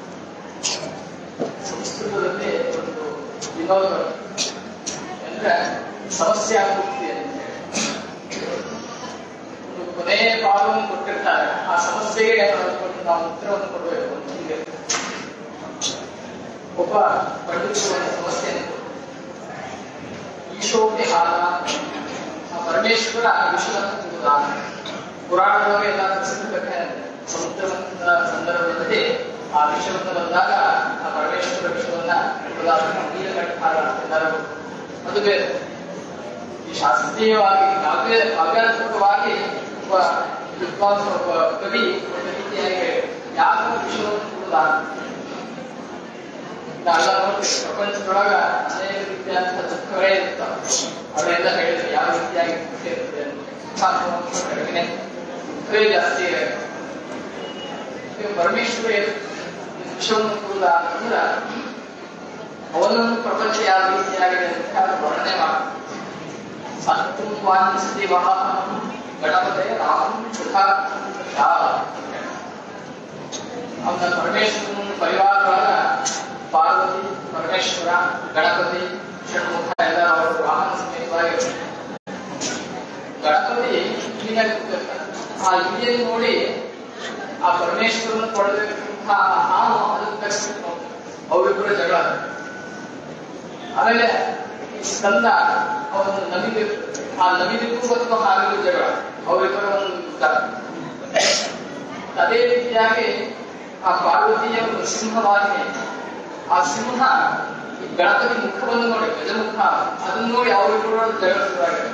ಸಂಸ್ಕೃತದಲ್ಲಿ ಒಂದು ವಿನೋದ ಅಂದ್ರೆ ಸಮಸ್ಯೆ ಮುಕ್ತಿ ಅಂತ ಹೇಳಿ ಒಂದು ಕೊನೆಯ ಪಾಲನ್ನು ಕೊಟ್ಟಿರ್ತಾರೆ ಆ ಸಮಸ್ಯೆಗೆ ಕೊಟ್ಟು ನಾವು ಉತ್ತರವನ್ನು ಕೊಡಬೇಕು ಅಂತ ಹೀಗೆ ಒಬ್ಬ ಪಂಡಿತರು ಒಂದು ಸಮಸ್ಯೆಯನ್ನು ಈಶೋಪಿ ಹಾಲ ಆ ಪರಮೇಶ್ವರ ವಿಶ್ವವನ್ನು ತುಂಬುದ ಪುರಾಣದೊಳಗೆ ಎಲ್ಲ ತಿಳಿಸಿರ್ಬೇಕಾದ್ರೆ ಸಮುದ್ರವಂತ ಸಂದರ್ಭದಲ್ಲಿ ಆ ವಿಷಯವನ್ನು ಬಂದಾಗ ಆ ಪರಮೇಶ್ವರ ವಿಷಯವನ್ನ ನೀಲ ಕಟ್ಟಾರ ಎಲ್ಲರೂ ಅದು ಬೇರೆ ಈ ಶಾಸ್ತ್ರೀಯವಾಗಿ ಕಾವ್ಯ ಕಾವ್ಯಾತ್ಮಕವಾಗಿ ಒಬ್ಬ ವಿದ್ವಾಂಸ ಒಬ್ಬ ಕವಿ ಒಂದು ರೀತಿಯಾಗಿ ಯಾವ ವಿಷಯವನ್ನು ಕೂಡ ನಾವೆಲ್ಲ ನೋಡ್ತೀವಿ ಪ್ರಪಂಚದೊಳಗ ಅನೇಕ ರೀತಿಯಾದಂತಹ ದುಃಖಗಳೇ ಇರ್ತಾವ ಅವರೆಲ್ಲ ಹೇಳಿದ್ರು ಯಾವ ರೀತಿಯಾಗಿ ದುಃಖ ಇರ್ತದೆ ಅಂತ ಕಡಿಮೆ ದುಃಖವೇ ಜಾಸ್ತಿ ಇದೆ ಈಗ ಪರಮೇಶ್ವರ ವಿಷಯವನ್ನು ಕೂಡ ಅಂದ್ರ ಅವನನ್ನು ಪ್ರಪಂಚ ಯಾವ ರೀತಿಯಾಗಿದೆ ಅಂತ ಅದು ವರ್ಣನೆ ಮಾಡಿ ಸಂತುವಾನಿಸ್ತಿ ವಹ ಗಣಪತೆ ರಾಮ ಸುಖ ಅವನ ಪರಮೇಶ್ವರನ ಪರಿವಾರದೊಳಗ ಪಾರ್ವತಿ ಪರಮೇಶ್ವರ ಗಣಪತಿ ಷಣ್ಮುಖ ಎಲ್ಲ ಅವರು ವಾಹನ ಸಮೇತವಾಗಿ ಗಣಪತಿ ಇಲ್ಲಿನ ಆ ಇಲಿಯನ್ನು ನೋಡಿ ಆ ಪರಮೇಶ್ವರನ ಕೊಡಬೇಕಂತಹ ಹಾವು ಅದನ್ನು ತರಿಸ್ಬಿಟ್ಟು ಅವರಿಬ್ಬರ ಜಗಳ ಆಮೇಲೆ ಈ ಸ್ಕಂದ ಅವನು ನಮಿಗೆ ಆ ನಮಿದಿಗೂ ಮತ್ತು ಹಾವಿಗೂ ಜಗಳ ಅವರಿಬ್ಬರ ಒಂದು ಯುದ್ಧ ಅದೇ ರೀತಿಯಾಗಿ ಆ ಪಾರ್ವತಿಯ ಒಂದು ಸಿಂಹವಾಹಿನಿ ಆ ಸಿಂಹ ಈ ಗಣಪತಿ ಮುಖವನ್ನು ನೋಡಿ ಗಜಮುಖ ಅದನ್ನು ನೋಡಿ ಅವರಿಬ್ಬರ ಜಗಳ ಶುರುವಾಗಿದೆ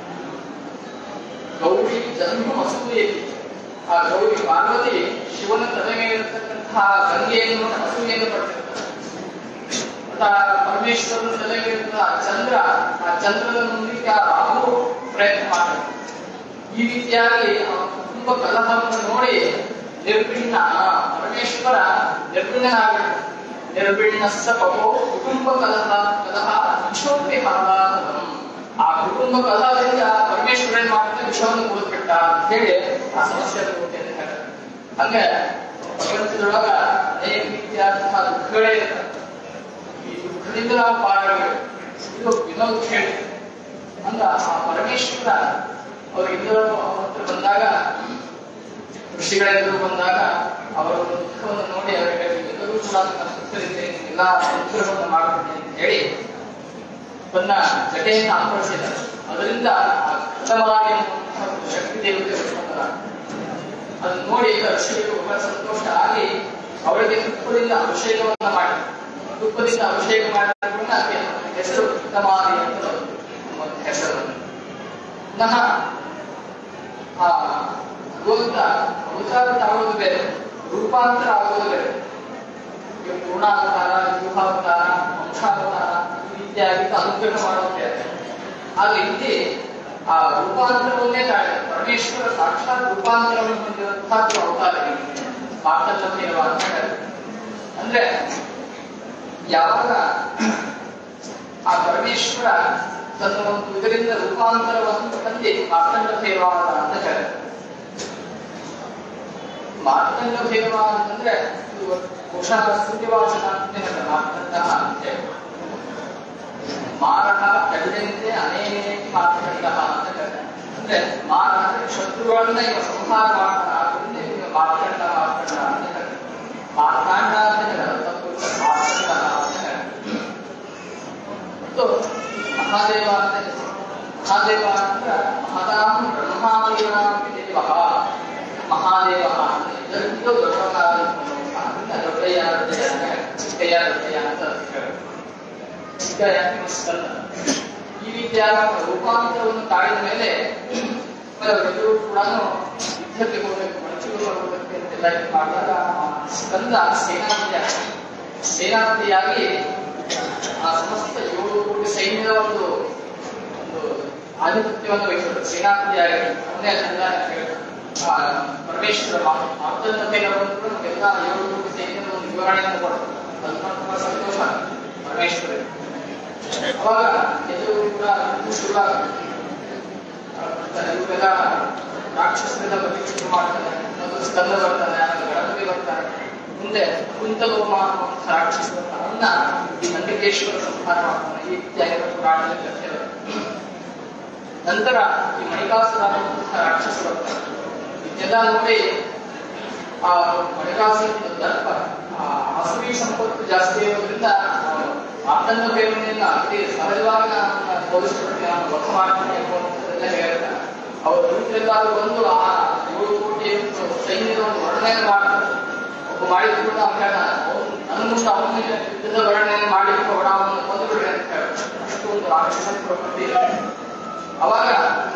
ಗೌರಿ ಜನ್ಮ ಅಸೂಯೆಗೆ ಆ ಗೌರಿ ಪಾರ್ವತಿ ಶಿವನ ತಲೆ ಮೇಲಿರ್ತಕ್ಕಂತಹ ಗಂಗೆಯನ್ನು ನೋಡಿ ಅಸೂಯೆಯನ್ನು ಪಡ್ತಿರ್ತಾರೆ ಆ ಪರಮೇಶ್ವರನ ತಲೆಗಿರುವ ಚಂದ್ರ ಆ ಚಂದ್ರನ ಮುಂದಕ್ಕೆ ಆ ರಾಹು ಪ್ರಯತ್ನ ಮಾಡ್ತಾರೆ ಈ ರೀತಿಯಾಗಿ ಆ ಕುಟುಂಬ ಕಲಹವನ್ನು ನೋಡಿ ನಿರ್ಭಿಣ್ಣ ಪರಮೇಶ್ವರ ನಿರ್ಭಿಣ್ಣನಾಗಬೇಕು ನಿರ್ಭಿಣ್ಣಸ್ಸ ಪಪೋ ಕುಟುಂಬ ಕಲಹ ಕಲಹ ವಿಶ್ವಪಿ ಹಾಲಾಹಂ ಆ ಕುಟುಂಬ ಕಲಹದಿಂದ ಪರಮೇಶ್ವರ ಏನ್ ಮಾಡ್ತಾನೆ ವಿಷವನ್ನು ಕೂತ್ಬಿಟ್ಟ ಅಂತ ಹೇಳಿ ಆ ಸಮಸ್ಯೆ ಅಂತ ಹೇಳ್ತಾರೆ ಹಂಗ ಪ್ರಪಂಚದೊಳಗ ಅನೇಕ ರೀತಿಯಾದಂತಹ ದುಃಖಗಳೇ ಇರ್ತವೆ ಈ ದುಃಖದಿಂದ ನಾವು ಪಾರಾಗಬೇಕು ಇದು ವಿನೋದ್ ಹೇಳಿ ಹಂಗ ಆ ಪರಮೇಶ್ವರ ಅವ್ರ ಎಲ್ಲರೂ ಅವ್ರ ಹತ್ರ ಬಂದಾಗ ಋಷಿಗಳೆಲ್ಲರೂ ಬಂದಾಗ ಅವರ ಒಂದು ದುಃಖವನ್ನು ನೋಡಿ ಅವರಿಗೆ ಎಲ್ಲರೂ ಕೂಡ ನನ್ನ ದುಃಖದಿಂದ ಎಲ್ಲ ಅನುಗ್ರಹವನ್ನು ಮಾಡ್ತೀನಿ ಅಂತ ಹೇಳಿ ತನ್ನ ಜಟೆಯನ್ನು ಅಪ್ಪಳಿಸಿದ್ದಾರೆ ಅದರಿಂದ ಆ ಕೃತಮಾಗಿ ಎನ್ನುವಂತಹ ಒಂದು ಶಕ್ತಿ ದೇವತೆ ಉತ್ಪನ್ನ ಅದನ್ನು ನೋಡಿ ಋಷಿಗಳು ಬಹಳ ಸಂತೋಷ ಆಗಿ ಅವಳಿಗೆ ತುಪ್ಪದಿಂದ ಅಭಿಷೇಕವನ್ನ ಮಾಡಿ ತುಪ್ಪದಿಂದ ಅಭಿಷೇಕ ಮಾಡಿದ ಅದಕ್ಕೆ ಹೆಸರು ಕೃತಮಾಗಿ ಅಂತ ಒಂದು ಹೆಸರು ಪುನಃ ಆ ಭಗವಂತ ಅವತಾರ ಆಗೋದು ಬೇರೆ ರೂಪಾಂತರ ಆಗೋದು ಬೇರೆ ಈಗ ಪೂರ್ಣಾವತಾರ ವ್ಯೂಹಾವತಾರ ವಂಶಾವತಾರ ಈ ರೀತಿಯಾಗಿ ಅನುಗ್ರಹ ಮಾಡೋದು ಬೇರೆ ಆದ್ರೆ ಇಲ್ಲಿ ಆ ರೂಪಾಂತರವನ್ನೇ ತಾಳೆ ಪರಮೇಶ್ವರ ಸಾಕ್ಷಾತ್ ರೂಪಾಂತರವನ್ನು ಹೊಂದಿರುವಂತಹ ಅವತಾರ ಮಾತಲ್ಲಮೇವ ಅಂತ ಹೇಳ್ತಾರೆ ಅಂದ್ರೆ ಯಾವಾಗ ಆ ಪರಮೇಶ್ವರ ತನ್ನ ಒಂದು ಇದರಿಂದ ರೂಪಾಂತರವನ್ನು ತಂದೆ ಮಾರ್ತಾಂಡ ಭೇದವಾದ ಅಂತ ಹೇಳ್ತಾರೆ ಮಾರ್ತಾಂಡ ಭೇದವ ಅಂತಂದ್ರೆ ಇದು ಬಹುಶಃ ಸೂರ್ಯವಾಚನ ಅಂತ ಹೇಳ್ತಾರೆ ಮಾರ್ತಾಂಡ ಅಂತ ಹೇಳಿ ಮಾರಹ ಕಡಿದಂತೆ ಅನೇಕ ಮಾರ್ತಾಂಡ ಅಂತ ಹೇಳ್ತಾರೆ ಅಂದ್ರೆ ಮಾರ ಅಂದ್ರೆ ಶತ್ರುಗಳನ್ನ ಇವ ಸಂಹಾರ ಮಾಡ್ತಾನ ಆದ್ದರಿಂದ ಇವ್ನಿಗೆ ಮಾರ್ತಾಂಡ ಮಾರ್ತಾಂಡ ಅಂತ ಹೇಳ್ತಾರೆ ಮಾರ್ತಾಂಡ ಅಂತ ಹೇಳೋದು ತಪ್ಪು ಮಾರ್ತಾಂಡ ಅಂತ ಹೇಳ್ತಾರೆ ಮತ್ತು ಮಹಾದೇವ ಅಂತ ಮಹಾದೇವ ಅಂತ ಮಹದಾಂ ಬ್ರಹ್ಮಾದೇವಾಪಿ ದೇವ ಮಹಾದೇವ ಅಂದ್ರೆ ಇದಕ್ಕಿಂತ ದೊಡ್ಡವನಾದ ದೊಡ್ಡಯ್ಯ ದೊಡ್ಡಯ್ಯ ಅಂತ ಚಿಕ್ಕಯ್ಯ ದೊಡ್ಡಯ್ಯ ಅಂತ ಹೇಳ್ತಾರೆ. ಚಿಕ್ಕಯ್ಯ ಸ್ಕಂದ. ಈ ರೀತಿಯಾದ ರೂಪಾಂತರವನ್ನು ತಾಳಿದ ಮೇಲೆ ಎಲ್ಲರೂ ಕೂಡ ಯುದ್ಧಕ್ಕೆ ಹೋಗಬೇಕು ಮನುಷ್ಯರು ಹೋಗಬೇಕು ಅಂತೆಲ್ಲ ಇದು ಮಾಡಿದಾಗ ಸ್ಕಂದ ಸೇನಾಪತಿಯಾಗಿ ಸೇನಾಪತಿಯಾಗಿ ಆ ಸಮಸ್ತ ಏಳು ಕೋಟಿ ಸೈನ್ಯದ ಒಂದು ಒಂದು ಆಧಿಪತ್ಯವನ್ನು ವಹಿಸಿದ್ರು ಸೇನಾಪತಿಯಾಗಿ ಅವನೇ ಅದೆಲ್ಲ ಹೇಳ್ತಾರೆ. ಆ ಪರಮೇಶ್ವರ ಮಾತೃತ್ವವನ್ನು ನಮಗೆಲ್ಲ ಏಳು ಕೋಟಿ ಸೈನ್ಯದ ಒಂದು ವಿವರಣೆಯನ್ನು ಕೊಡ್ತಾರೆ ಅದು ತುಂಬಾ ಸಂತೋಷ ಪರಮೇಶ್ವರ ಅವಾಗ ಎಲ್ಲರೂ ಕೂಡ ಶುರುವಾಗುತ್ತೆ ಇವರೆಲ್ಲ ರಾಕ್ಷಸರಿಂದ ಬಗ್ಗೆ ಶುರು ಮಾಡ್ತಾರೆ ಮತ್ತು ಸ್ಕಂದ ಬರ್ತಾನೆ ಆಮೇಲೆ ಗಣಪತಿ ಬರ್ತಾರೆ ಮುಂದೆ ಕುಂತಲೋಮ ಅನ್ನುವಂಥ ರಾಕ್ಷಸ ಬರ್ತಾನೆ ಅವನ್ನ ಈ ನಂದಿಕೇಶ್ವರ ಸಂಹಾರ ಮಾಡ್ತಾನೆ ಈ ರೀತಿಯಾಗಿರೋ ಪುರಾಣದಲ್ಲಿ ಕಥೆ ನಂತರ ಈ ಮಣಿಕಾಸುರ ಅನ್ನುವಂಥ ರಾಕ್ಷಸ ಬರ್ತಾನೆ ಇದೆಲ್ಲ ನೋಡಿ ಆ ಮಣಿಕಾಸುರ ದರ್ಪ ಆ ಹಸುವಿ ಸಂಪತ್ತು ಜಾಸ್ತಿ ಇರೋದ್ರಿಂದ ಆತಂಕ ಪ್ರೇರಣೆಯನ್ನ ಅತಿ ಸಹಜವಾಗಿ ನಾನು ಹೋಲಿಸ್ಬಿಡ್ತೀನಿ ನಾನು ವಧ ಮಾಡ್ತೀನಿ ಅನ್ನುವಂಥದ್ದೆಲ್ಲ ಹೇಳ್ತಾರೆ ಅವರು ದುಡ್ಡೆಲ್ಲಾದ್ರೂ ಬಂದು ಆ ಏಳು ಕೋಟಿ ಸೈನ್ಯದ ಒಂದು ವರ್ಣನೆ ಮಾಡ್ತಾರೆ ಒಬ್ಬ ಮಾಡಿದ್ರು ಕೂಡ ಅವ್ನು ಹೇಳ್ದ, ಅವ್ನು ನನ್ನ ಮುಂದೆ ಅವನಿಗೆ ಯುದ್ಧದ ವರ್ಣನೆ ಮಾಡಿ ಅವನ ಅವನನ್ನು ಕೊಂದು ಬಿಡ್ರಿ ಅಂತ ಹೇಳ್ತಾರೆ ಅಷ್ಟು ಒಂದು ರಾಕ್ಷಸ ಪ್ರಕೃತಿ ಇದೆ. ಅವಾಗ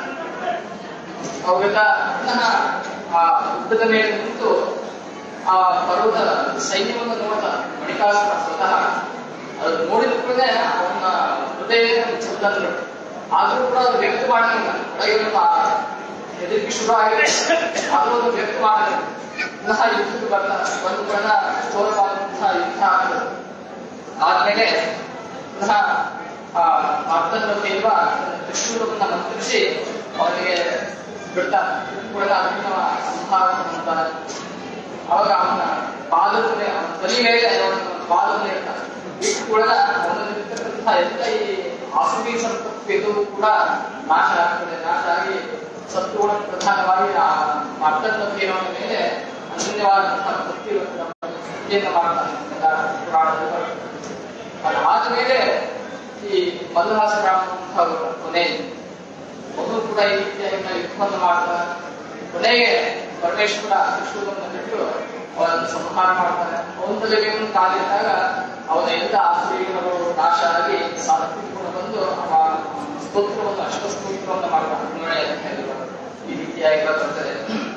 ಅವೆಲ್ಲ ಪುನಃ ಆ ಯುದ್ಧದ ಮೇಲೆ ನಿಂತು ಆ ಪರ್ವತ ಸೈನ್ಯವನ್ನು ನೋಡ್ದ ಮಣಿಕಾಸುರ ಸ್ವತಃ ಅದು ನೋಡಿದ ಕೂಡಲೇ ಅವನ ಹೃದಯ ಚಂದಂದ್ರು ಆದ್ರೂ ಕೂಡ ಅದು ವ್ಯಕ್ತ ಮಾಡಲಿಲ್ಲ ಒಳಗೆ ಒಂದು ಆ ಹೆದರಿಕೆ ಶುರು ಆಗಿದೆ ಆದ್ರೂ ಅದು ವ್ಯಕ್ತ ಮಾಡಲಿಲ್ಲ ಪುನಃ ಯುದ್ಧಕ್ಕೆ ಬರ್ತಾನೆ ಒಂದು ಕೂಡ ಘೋರವಾದಂತಹ ಯುದ್ಧ ಆಗ್ತದೆ ಆದ್ಮೇಲೆ ಪುನಃ ಆ ಅರ್ಥದ ದೇವ ತ್ರಿಶೂಲವನ್ನು ಮಂತ್ರಿಸಿ ಅವನಿಗೆ ಬಿಡ್ತಾನೆ ಕೂಡ ಅದನ್ನ ಸಂಹಾರ ಮಾಡ್ತಾನೆ ಅವಾಗ ಅವನ ಪಾದದ ಮೇಲೆ ಅವನ ತಲೆ ಮೇಲೆ ಅವನ ಪಾದದ ಮೇಲೆ ಇರ್ತಾನೆ ಇಷ್ಟು ಕೂಡ ಅವನಲ್ಲಿರ್ತಕ್ಕಂತಹ ಎಲ್ಲ ಈ ಆಸುರಿ ಸಂಪತ್ತು ಇದು ಕೂಡ ನಾಶ ಆಗ್ತದೆ ನಾಶ ಆಗಿ ಸತ್ವಗುಣ ಪ್ರಧಾನವಾಗಿ ಆ ಅರ್ಥದ ದೇವನ ಮೇಲೆ ಅನನ್ಯವಾದಂತಹ ಭಕ್ತಿ ಭಕ್ತಿಯನ್ನು ಮಾಡ್ತಾನೆ ಎಲ್ಲ ಪುರಾಣದಲ್ಲಿ ಬರುತ್ತೆ. ಅದಾದ ಮೇಲೆ ಈ ಮಲ್ಲಹಾಸುರ ಕೊನೆ ಅವನು ಕೂಡ ಈ ರೀತಿಯಾಗಿ ಯುದ್ಧವನ್ನು ಮಾಡ್ತಾನೆ ಕೊನೆಗೆ ಪರಮೇಶ್ವರ ಕೃಷ್ಣವನ್ನು ಬಿಟ್ಟು ಅವನನ್ನು ಸಂಹಾರ ಮಾಡ್ತಾನೆ ಅವನ ತಲೆಗೆ ಒಂದು ಕಾಲಿದ್ದಾಗ ಅವನ ಎಲ್ಲ ಆಸುರಿಗಳು ನಾಶ ಆಗಿ ಸಾತ್ವಿಕವನ್ನು ಬಂದು ಅವ ಸ್ತೋತ್ರವನ್ನು ಅಷ್ಟಸ್ತೋತ್ರವನ್ನು ಮಾಡ್ತಾನೆ ಮುನ್ನಡೆ ಅಂತ ಹೇಳಿ ಈ ರೀತಿಯಾಗಿ ಬರ್ತದೆ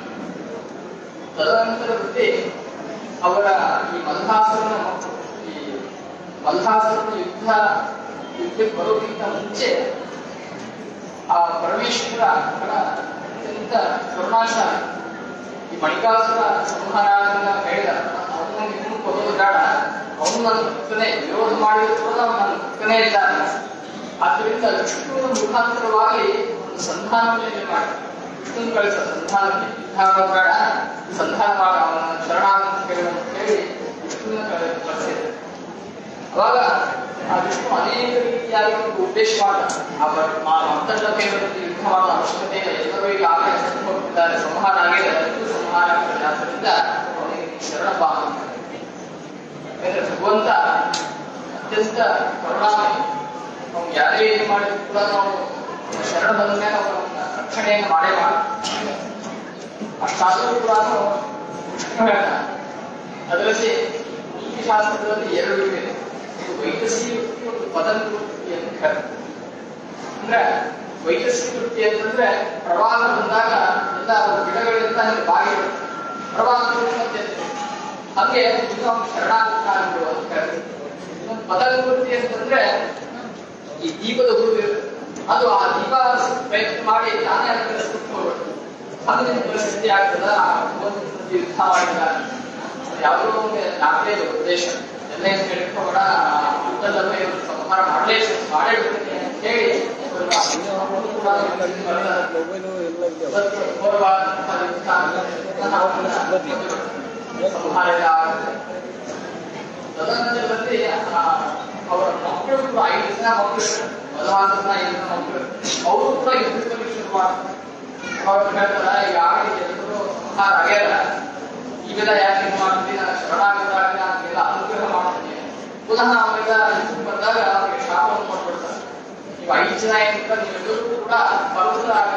ತದನಂತರ ವೃತ್ತಿ ಅವರ ಈ ಮಲ್ಹಾಸುರನ ಮಕ್ಕಳು ಈ ಮಲ್ಹಾಸುರನ ಯುದ್ಧ ಯುದ್ಧಕ್ಕೆ ಬರೋಕ್ಕಿಂತ ಮುಂಚೆ ಆ ಪರಮೇಶ್ವರ ಅವರ ಅತ್ಯಂತ ಕರುಣಾಶಾಲಿ ಈ ಮಣಿಕಾಸುರ ಸಂಹಾರ ಹೇಳಿದ ಅವನು ಇನ್ನೂ ಕೊಡೋದು ಬೇಡ ಅವನು ನನ್ನ ಭಕ್ತನೇ ವಿರೋಧ ಮಾಡಿದ್ರು ಕೂಡ ಅವನು ನನ್ನ ಭಕ್ತನೇ ಇದ್ದಾನೆ ಆದ್ದರಿಂದ ವಿಷ್ಣುವಿನ ಮುಖಾಂತರವಾಗಿ ಒಂದು ಸಂಧಾನವನ್ನು ಮಾಡಿ ವಿಷ್ಣುನ ಕಳಿಸ ಸಂಧಾನ ಯುದ್ಧ ಬೇಡ ಸಂಧಾನ ಮಾಡ ಅವನ ಶರಣಾಗತ ಕೇಳು ಅಂತ ಹೇಳಿ ವಿಷ್ಣುವಿನ ಕಳಿಸಿದ್ರು ಅವಾಗ ಆ ವಿಷ್ಣು ಅನೇಕ ರೀತಿಯಾಗಿ ಒಂದು ಉದ್ದೇಶ ಮಾಡ ಆ ಮತ್ತೊಂದಕ್ಕೆ ಯುದ್ಧ ಮಾಡೋ ಅವಶ್ಯಕತೆ ಇಲ್ಲ ಎಲ್ಲರೂ ಈಗ ಆಗಲೇ ಸತ್ತು ಹೋಗ್ತಿದ್ದಾರೆ ಸಂಹಾರ ಆಗಿದೆ ಎಲ್ಲರಿಗೂ ಸಂಹಾರ ಆಗ್ತದೆ ಆದ್ದರಿಂದ ಅವನಿಗೆ ಶರಣ ಬಾ ಅಂತ. ಯಾಕಂದ್ರೆ ಭಗವಂತ ಅತ್ಯಂತ ಕರುಣಾಮಯಿ ಅವ್ನು ಯಾರೇ ಏನು ಮಾಡಿದ್ರು ಕೂಡ ನಾವು ಶರಣ ಬಂದ ಮೇಲೆ ಅವನ ರಕ್ಷಣೆಯನ್ನು ಮಾಡೇ ಮಾಡ ಅಷ್ಟಾದರೂ ಕೂಡ ವಿಷ್ಣು ಹೇಳ್ತಾನೆ ಅದರಲ್ಲಿ ನೀತಿಶಾಸ್ತ್ರದಲ್ಲಿ ಎರಡು ಇವೆ ಒಂದು ವೈಕಸಿ ವೃತ್ತಿ ಒಂದು ಪದವಿ ವೃತ್ತಿ ಅಂತ ಹೇಳ್ತಾರೆ ಅಂದ್ರೆ ವೈಕಸಿ ವೃತ್ತಿ ಅಂತಂದ್ರೆ ಪ್ರವಾಹ ಬಂದಾಗ ಎಲ್ಲ ಗಿಡಗಳಿಂದ ಹಂಗೆ ಬಾಗಿ ಬರುತ್ತೆ. ಪ್ರವಾಹ ಮತ್ತೆ ಹಾಗೆ ಇದು ಅವ್ನು ಶರಣಾಗತ ಆಗ್ಬಿಡು ಅಂತ ಹೇಳ್ತಾರೆ ಇನ್ನೊಂದು ಪದವಿ ವೃತ್ತಿ ಅಂತಂದ್ರೆ ಈ ದೀಪದ ಹುಡುಗ ಅದು ಆ ದೀಪ ಪ್ರಯತ್ನ ಮಾಡಿ ತಾನೇ ಅದನ್ನ ಸುಟ್ಟು ಅದರಿಂದ ಪರಿಸ್ಥಿತಿ ಆಗ್ತದ ಆ ಭಗವಂತನ ಯುದ್ಧ ಮಾಡಿದ ಯಾವುದೋ ಒಂದು ನಾಲ್ಕೈದು ಉದ್ದೇಶ ಎಲ್ಲ ಏನು ಹೇಳ್ಕೋಬೇಡ ಯುದ್ಧ ಒಂದಲ್ಲ ಇವರು ಸಂಹಾರ ಮಾಡಲೇ ಮಾಡೇ ಬಿಡ್ತೀನಿ ಅಂತ ಹೇಳಿ ಇವರು ಅವರು ಕೂಡ ಇವತ್ತು ಘೋರವಾದಂತಹ ಯುದ್ಧ ಅವರನ್ನ ಸಂಹಾರ ಎಲ್ಲ ಆಗುತ್ತೆ ತದನಂತರದಲ್ಲಿ ಆ, ಅವರ ಮಕ್ಕಳು ಕೂಡ ಐದು ಜನ ಮಕ್ಕಳು ಬಲವಾದ ಐದು ಜನ ಮಕ್ಕಳು ಅವರು ಕೂಡ ಯುದ್ಧದಲ್ಲಿ ಶುರು ಮಾಡ್ತಾರೆ ಅವ್ರು ಹೇಳ್ತಾರ ಯಾರು ಎಲ್ಲರೂ ಸಂಹಾರ ಆಗ್ಯಾರ ಇವೆಲ್ಲ ಯಾಕೆ ಇದು ಮಾಡ್ತೀನಿ ನಾನು ಶರಣಾಗದಾಗ ನಾನೆಲ್ಲ ಅನುಗ್ರಹ ಮಾಡ್ತೀನಿ ಪುನಃ ಆಮೇಲೆ ಯುದ್ಧಕ್ಕೆ ಬಂದಾಗ ಅವ್ರಿಗೆ ಶಾಪವನ್ನು ಕೊಟ್ಬಿಡ್ತಾರೆ ನೀವು ಐದು ಜನ ಏನಿಲ್ಲ ನೀವೆಲ್ಲರೂ ಕೂಡ ಪರ್ವತರಾಗ